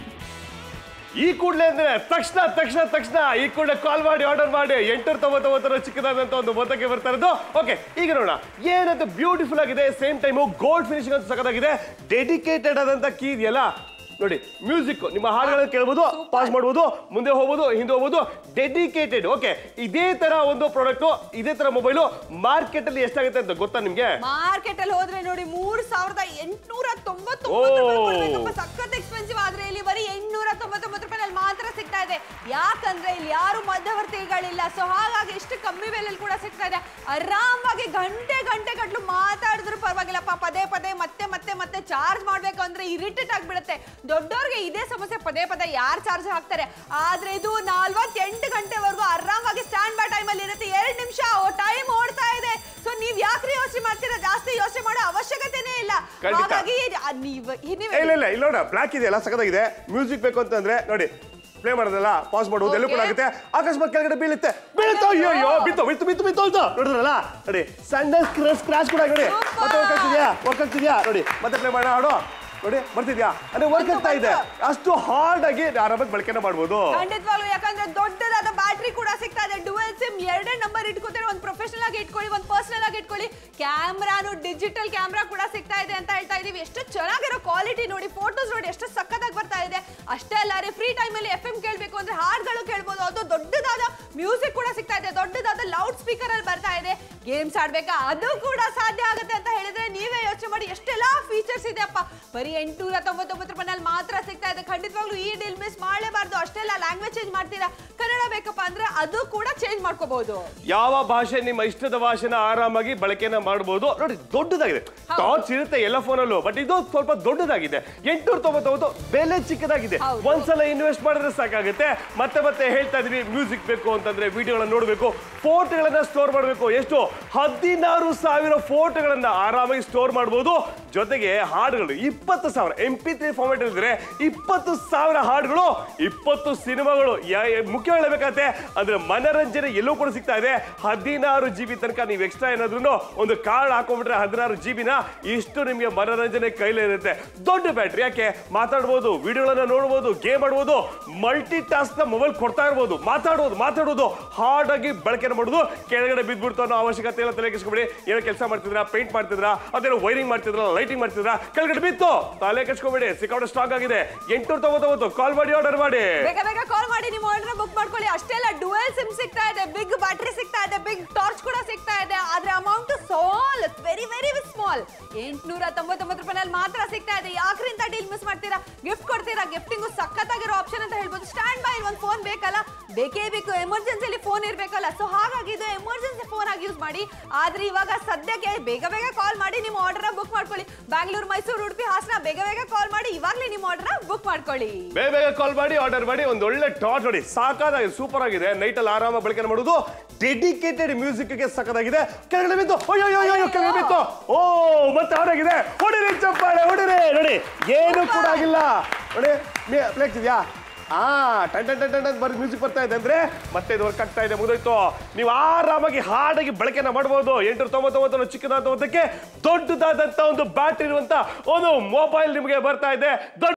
ಈ ಕೂಡಲೇ ಅಂದ್ರೆ ತಕ್ಷಣ ತಕ್ಷಣ ತಕ್ಷಣ ಈ ಕೂಡಲೇ ಕಾಲ್ ಮಾಡಿ ಆರ್ಡರ್ ಮಾಡಿ ಎಂಟುನೂರ ತೊಂಬತ್ತೊಂಬತ್ತರ ಚಿಕ್ಕದಾದಂತ ಒಂದು ಮೊತ್ತಕ್ಕೆ ಬರ್ತಾ ಇರೋದು ಓಕೆ ಈಗ ನೋಡೋಣ ಏನಂತ ಬ್ಯೂಟಿಫುಲ್ ಆಗಿದೆ ಸೇಮ್ ಟೈಮು ಗೋಲ್ಡ್ ಫಿನಿಶಿಂಗ್ ಅಂತ ಸಖತ್ತಾಗಿದೆ ಡೆಡಿಕೇಟೆಡ್ ಆದಂತ ಕೀ ಇದೆಯಲ್ಲ ನೋಡಿ ಮ್ಯೂಸಿಕ್ ನಿಮ್ಮ ಹಾಡುಗಳನ್ನ ಕೇಳ್ಬೋದು ಪಾಸ್ ಮಾಡ್ಬೋದು ಮುಂದೆ ಹೋಗ್ಬೋದು ಹಿಂದೆ ಹೋಗ್ಬೋದು ಡೆಡಿಕೇಟೆಡ್ ಓಕೆ ಇದೇ ತರ ಒಂದು ಪ್ರಾಡಕ್ಟ್ ಇದೇ ತರ ಮೊಬೈಲು ಮಾರ್ಕೆಟ್ ಅಲ್ಲಿ ಎಷ್ಟಾಗುತ್ತೆ ಅಂತ ಗೊತ್ತಾ ನಿಮ್ಗೆ ಮಾರ್ಕೆಟ್ ಅಲ್ಲಿ ಹೋದ್ರೆ ನೋಡಿ ಮೂರ್ ಸಾವಿರದ ಎಂಟ್ನೂರ ತೊಂಬತ್ತೊಂಬತ್ತು ಓ. ರೂಪಾಯಿ ಕೊಡ್ಬೇಕಪ್ಪ. ಸಖತ್ ಎಕ್ಸ್ಪೆನ್ಸಿವ್ ಆದ್ರೆ ಇಲ್ಲಿ ಬರೀ ಎಂಟ್ನೂರ ತೊಂಬತ್ತೊಂಬತ್ತು ರೂಪಾಯಿನಲ್ಲಿ ಮಾತ್ರ ಸಿಗ್ತಾ ಇದೆ ಯಾಕಂದ್ರೆ ಇಲ್ಲಿ ಯಾರು ಮಧ್ಯವರ್ತಿಗಳಿಲ್ಲ ಸೊ ಹಾಗಾಗಿ ಎಷ್ಟು ಕಮ್ಮಿ ಬೆಲೆಯಲ್ಲಿ ಕೂಡ ಸಿಗ್ತಾ ಇದೆ ಆರಾಮಾಗಿ ಗಂಟೆ ಗಂಟೆ ಗಟ್ಲು ಮಾತಾಡಿದ್ರು ಪರವಾಗಿಲ್ಲಪ್ಪ ಪದೇ ಪದೇ ಮತ್ತೆ ಮತ್ತೆ ಮತ್ತೆ ಚಾರ್ಜ್ ಮಾಡ್ಬೇಕು ಅಂದ್ರೆ ಇರಿಟೇಟ್ ಆಗ್ಬಿಡುತ್ತೆ ದೊಡ್ಡವ್ರಿಗೆ ಇದೇ ಸಮಸ್ಯೆ ಪದೇ ಪದೇ ಯಾರು ಚಾರ್ಜ್ ಹಾಕ್ತಾರೆ ಆದ್ರೆ ಇದು ನಾಲ್ವತ್ತೆಂಟು ಗಂಟೆವರೆಗೂ ಆರಾಮಾಗಿ ಸ್ಟ್ಯಾಂಡ್ ಬೈ ಟೈಮಲ್ಲಿ ಇರುತ್ತೆ ಎರಡು ನಿಮಿಷ ಟೈಮ್ ಓಡ್ತಾ ಇದೆ ಸೊ ನೀವ್ ಯಾಕ್ರಿ ಯೋಚನೆ ಮಾಡ್ತೀರಾ ಜಾಸ್ತಿ ಯೋಚನೆ ಮಾಡೋ ಅವಶ್ಯಕತೆನೇ ಇಲ್ಲ ಖಂಡಿತ. ಹಾಗಾಗಿ ಆ, ನೀವ್ ನೀವ್ ಏ, ಇಲ್ಲ ಇಲ್ಲ ಇಲ್ಲಿ ನೋಡ ಬ್ಲಾಕ್ ಇದೆಯಲ್ಲ ಸಖತ್ತಾಗಿದೆ ಮ್ಯೂಸಿಕ್ ಬೇಕು ಅಂತಂದ್ರೆ ನೋಡಿ ಪ್ಲೇ ಮಾಡೋದಲ್ಲ ಪಾಸ್ ಮಾಡೋದು ಎಲ್ಲೂ ಕೂಡ Okay. ಆಗುತ್ತೆ ಅಕಸ್ಮಾತ್ ಕೆಳಗಡೆ ಬೀಳುತ್ತೆ ಬೀಳುತ್ತೋ ಅಯ್ಯೋ ಅಯ್ಯೋ ಬಿತ್ತು ಬಿತ್ತು ಬಿತ್ತು ಬಿತ್ತು ಅಂತ ನೋಡಿದ್ರಲ್ಲ ನೋಡಿ ಸಣ್ಣ ಸ್ಕ್ರಾಚ್ ಕೂಡ ನೋಡಿ Super. ಮತ್ತೆ ವರ್ಕ್ ಆಗ್ತಿದ್ಯಾ ವರ್ಕ್ ಆಗ್ತಿದ್ಯಾ ನೋಡಿ ಮತ್ತೆ ಪ್ಲೇ ಮಾಡೋಣ ಹಾಡು ನೋಡಿ ಬರ್ತಿದ್ಯಾ ಅಂದ್ರೆ ವರ್ಕ್ ಆಗ್ತಾ ಇದೆ ಅಷ್ಟು ಹಾರ್ಡ್ ಆಗಿ ಆರಾಮಾಗಿ ಬಳಕೆನ ಮಾಡ್ಬೋದು ಖಂಡಿತವಾಗ್ಲು ಯಾಕಂದ್ರೆ ದೊಡ್ಡದಾದ ಬ್ಯಾಟ್ರಿ ಕೂಡ ಸಿಗ್ತಾ ಇದೆ ಡುವೆಲ್ ಸಿಮ್ ಎರಡೇ ನಂಬರ್ ಇಟ್ಕೋತಾರೆ ಒಂದು ಪ್ರೊಫೆಷನಲ್ ಆಗಿ ಇಟ್ಕೊಳ್ಳಿ ಒಂದು ಪರ್ಸನಲ್ ಆಗಿ ಇಟ್ಕೊಳ್ಳಿ ಕ್ಯಾಮ್ರಾನು ಡಿಜಿಟಲ್ ಕ್ಯಾಮ್ರಾ ಕೂಡ ಸಿಗ್ತಾ ಇದೆ ಅಂತ ಹೇಳ್ತಾ ಇದೀವಿ ಎಷ್ಟು ಚೆನ್ನಾಗಿರೋ ಕ್ವಾಲಿಟಿ ನೋಡಿ ಫೋಟೋಸ್ ನೋಡಿ ಎಷ್ಟು ಸಖತ್ತಾಗಿ ಬರ್ತಾ ಇದೆ ಅಷ್ಟೇ ಅಲ್ಲ ರೀ ಫ್ರೀ ಟೈಮಲ್ಲಿ ಎಫ್ ಎಂ ಕೇಳಬೇಕು ಅಂದ್ರೆ ಹಾಡುಗಳು ಕೇಳ್ಬೋದು ಅದು ದೊಡ್ಡದಾದ ಮ್ಯೂಸಿಕ್ ಕೂಡ ಸಿಗ್ತಾ ಇದೆ ದೊಡ್ಡದಾದ ಲೌಡ್ ಸ್ಪೀಕರ್ ಅಲ್ಲಿ ಬರ್ತಾ ಇದೆ ಗೇಮ್ಸ್ ಆಡ್ಬೇಕಾ ಅದು ಕೂಡ ಸಾಧ್ಯ ಆಗುತ್ತೆ ಅಂತ ಹೇಳಿದ್ರೆ ನೀವೇ ಯೋಚನೆ ಮಾಡಿ ಎಷ್ಟೆಲ್ಲಾ ಫೀಚರ್ಸ್ ಇದೆ ಅಪ್ಪ ಬರೀ ಎಂಟುನೂರ ತೊಂಬತ್ತೊಂಬತ್ತು ರೂಪಾಯಿನಲ್ಲಿ ಮಾತ್ರ ಸಿಗ್ತಾ ಇದೆ ಖಂಡಿತವಾಗ್ಲೂ ಈ ಡೀಲ್ ಮಿಸ್ ಮಾಡಲೇಬಾರ್ದು ಅಷ್ಟೆಲ್ಲ ಲ್ಯಾಂಗ್ವೇಜ್ ಚೇಂಜ್ ಮಾಡ್ತೀರಾ ಕನ್ನಡ ಬೇಕಪ್ಪ ಅಂದ್ರೆ ಅದು ಕೂಡ ಚೇಂಜ್ ಮಾಡ್ಕೋಬಹುದು ಯಾವ ಭಾಷೆ ನಿಮ್ಮ ಇಷ್ಟದ ಭಾಷೆನ ಆರಾಮಾಗಿ ಬಳಕೆನ ಮಾಡಬಹುದು ನೋಡಿ ದೊಡ್ಡದಾಗಿದೆ ಟಾರ್ಚ್ ಇರುತ್ತೆ ಎಲ್ಲ ಫೋನಲ್ಲೂ ಬಟ್ ಇದು ಸ್ವಲ್ಪ ದೊಡ್ಡದಾಗಿದೆ ಎಂಟುನೂರ ತೊಂಬತ್ತೊಂಬತ್ತು ಬೆಲೆ ಚಿಕ್ಕದಾಗಿದೆ ಹೌದು. ಒಂದ್ಸಲ ಇನ್ವೆಸ್ಟ್ ಮಾಡಿದ್ರೆ ಸಾಕಾಗುತ್ತೆ ಮತ್ತೆ ಮತ್ತೆ ಹೇಳ್ತಾ ಇದೀವಿ ಮ್ಯೂಸಿಕ್ ಬೇಕು ಅಂತಂದ್ರೆ ವಿಡಿಯೋಗಳನ್ನ ನೋಡಬೇಕು ಫೋಟೋಗಳನ್ನ ಸ್ಟೋರ್ ಮಾಡಬೇಕು ಎಷ್ಟು ಹದಿನಾರು ಸಾವಿರ ಫೋಟೋಗಳನ್ನ ಆರಾಮಾಗಿ ಸ್ಟೋರ್ ಮಾಡಬಹುದು ಜೊತೆಗೆ ಹಾಡುಗಳು ಇಪ್ಪತ್ತು ಸಾವಿರ ಎಂ ಪಿ ತ್ರೀ ಫಾರ್ಮೆಟ್ ಇದ್ರೆ ಇಪ್ಪತ್ತು ಸಾವಿರ ಹಾಡುಗಳು ಇಪ್ಪತ್ತು ಸಿನಿಮಾಗಳು ಯಾ- ಯಾ- ಮುಖ್ಯ ಹೇಳಬೇಕಾಗತ್ತೆ ಅಂದ್ರೆ ಮನರಂಜನೆ ಎಲ್ಲೂ ಕೂಡ ಸಿಗ್ತಾ ಇದೆ ಹದಿನಾರು ಜಿ ಬಿ ತನಕ ನೀವು ಎಕ್ಸ್ಟ್ರಾ ಏನಾದ್ರೂ ಒಂದು ಕಾರ್ಡ್ ಹಾಕೊಂಡ್ಬಿಟ್ರೆ ಹದಿನಾರು ಜಿ ಬಿನ ಇಷ್ಟು ನಿಮಗೆ ಮನರಂಜನೆ ಕೈಲೇ ಇರುತ್ತೆ ದೊಡ್ಡ ಬ್ಯಾಟ್ರಿ ಯಾಕೆ ಮಾತಾಡ್ಬೋದು ವಿಡಿಯೋಗಳನ್ನ ನೋಡ್ಬೋದು ಗೇಮ್ ಆಡ್ಬೋದು ಮಲ್ಟಿ ಟಾಸ್ಕ್ ನ ಮೊಬೈಲ್ ಕೊಡ್ತಾ ಇರ್ಬೋದು ಮಾತಾಡೋದು ಮಾತಾಡೋದು ಹಾರ್ಡ್ ಆಗಿ ಬಳಕೆ ಮಾಡೋದು ಕೆಳಗಡೆ ಬಿದ್ಬಿಡ್ತು ಅನ್ನೋ ಅವಶ್ಯಕತೆ ಇಲ್ಲ ತಲೆ ಕೆಸ್ಕೊಬೇಡಿ ಏನೋ ಕೆಲಸ ಮಾಡ್ತಿದ್ರಾ ಪೇಂಟ್ ಮಾಡ್ತಿದ್ರಾ ಅದೇನೋ ವೈರಿಂಗ್ ಮಾಡ್ತಿದ್ರಾ ಲೈಟಿಂಗ್ ಮಾಡ್ತಿದ್ರಾ ಕೆಳಗಡೆ ಬಿತ್ತು ತಲೆ ಕೆಸ್ಕೊಬೇಡಿ ಸಿಕ್ಕಾಪಟ್ಟೆ ಸ್ಟಾಕ್ ಆಗಿದೆ ಎಂಟುನೂರ ತೊಂಬತ್ತೊಂಬತ್ತು ಕಾಲ್ ಮಾಡಿ ಆರ್ಡರ್ ಮಾಡಿ ಬೇಗ ಬೇಗ ಕಾಲ್ ಮಾಡಿ ನಿಮ್ಮ ಆರ್ಡರ್ ಬುಕ್ ಮಾಡ್ಕೊಳ್ಳಿ ಅಷ್ಟೇ ಅಲ್ಲ ಡುವೆಲ್ ಸಿಮ್ ಸಿಗ್ತಾ ಇದೆ ಬಿಗ್ ಬ್ಯಾಟ್ರಿ ಸಿಗ್ತಾ ಇದೆ ಬಿಗ್ ಟಾರ್ಚ್ ಕೂಡ ಸಿಗ್ತಾ ಇದೆ ಆದ್ರೆ amount small very very small ಎಂಟ್ನೂರ ತೊಂಬತ್ತೊಂಬತ್ತು ರೂಪಾಯಿನಲ್ಲಿ ಮಾತ್ರ ಸಿಗ್ತಾ ಇದೆ ಯಾಕ್ರಿ ಇಂತ ಡೀಲ್ ಮಿಸ್ ಮಾಡ್ತೀರಾ ಗಿಫ್ಟ್ ಕೊಡ್ತೀರಾ ಗಿಫ್ಟಿಂಗು ಸಖತ್ತಾಗಿರೋ ಆಪ್ಷನ್ ಅಂತ ಹೇಳ್ಬೋದು ಸ್ಟ್ಯಾಂಡ್ ಬೈ ಒಂದು ಫೋನ್ ಬೇಕಲ್ಲ ಬೇಕೇ ಬೇಕು ಎಮರ್ಜೆನ್ಸಿಲಿ ಫೋನ್ ಇರ್ಬೇಕಲ್ಲ ಸೊ ಹಾಗಾಗಿ ಇದು ಎಮರ್ಜೆನ್ಸಿ ಫೋನ್ ಆಗಿ ಯೂಸ್ ಮಾಡಿ ಆದ್ರೆ ಇವಾಗ ಸದ್ಯಕ್ಕೆ ಬೇಗ ಬೇಗ ಕಾಲ್ ಮಾಡಿ ನಿಮ್ಮ ಆರ್ಡರ್ ಬುಕ್ ಮಾಡ್ಕೊಳ್ಳಿ ಬ್ಯಾಂಗ್ಳೂರು ಮೈಸೂರು ಉಡುಪಿ ಹಾಸನ ಬೇಗ ಬೇಗ ಕಾಲ್ ಮಾಡಿ ಇವಾಗಲೇ ನಿಮ್ಮ ಆರ್ಡರ್ ಬುಕ್ ಮಾಡ್ಕೊಳ್ಳಿ ಬೇಗ ಬೇಗ ಕಾಲ್ ಮಾಡಿ ಆರ್ಡರ್ ಮಾಡಿ ಒಂದು ಒಳ್ಳೆ ಟಾರ್ಚ್ ನೋಡಿ ಸಾಕಾಗಿದೆ ಸೂಪರ್ ಆಗಿದೆ ನೈಟ್ ಅಲ್ಲಿ ಆರಾಮ ಬಳಕೆ ಮಾಡೋದು ಡೆಡಿಕೇಟೆಡ್ ಮ್ಯೂಸಿಕ್ ಗೆ ಸಖತ್ತಾಗಿದೆ ಕೆಳಗಡೆ ಬಿತ್ತು ಅಯ್ಯೋ ಅಯ್ಯೋ ಅಯ್ಯೋ ಕೆಳಗಡೆ ಬಿತ್ತು ಓ ಮತ್ತೆ ಆಡಾಗಿದೆ ಹೊಡಿರಿ ಚಪ್ಪಾಳೆ ಹೊಡಿರಿ ನೋಡಿ ಏನು ಕೂಡ ಆಗಿಲ್ಲ ನೋಡಿ ಫ್ಲೆಕ್ಸ್ ಇದೆಯಾ ಆ ಟನ್ ಟನ್ ಟನ್ ಟನ್ ಅಂತ ಬರೀ ಮ್ಯೂಸಿಕ್ ಬರ್ತಾ ಇದೆ ಅಂದ್ರೆ ಮತ್ತೆ ಇದು ವರ್ಕ್ ಆಗ್ತಾ ಇದೆ ಮುಗಿದೋಯ್ತು ನೀವು ಆರಾಮಾಗಿ ಹಾಡಾಗಿ ಬಳಕೆನ ಮಾಡಬಹುದು ಎಂಟು ತೊಂಬತ್ತೊಂಬತ್ತು ಚಿಕ್ಕದಾದ ದೊಡ್ಡದಾದಂತ ಒಂದು ಬ್ಯಾಟ್ರಿ ಇರುವಂತ ಒಂದು ಮೊಬೈಲ್ ನಿಮಗೆ ಬರ್ತಾ ಇದೆ ದೊಡ್ಡ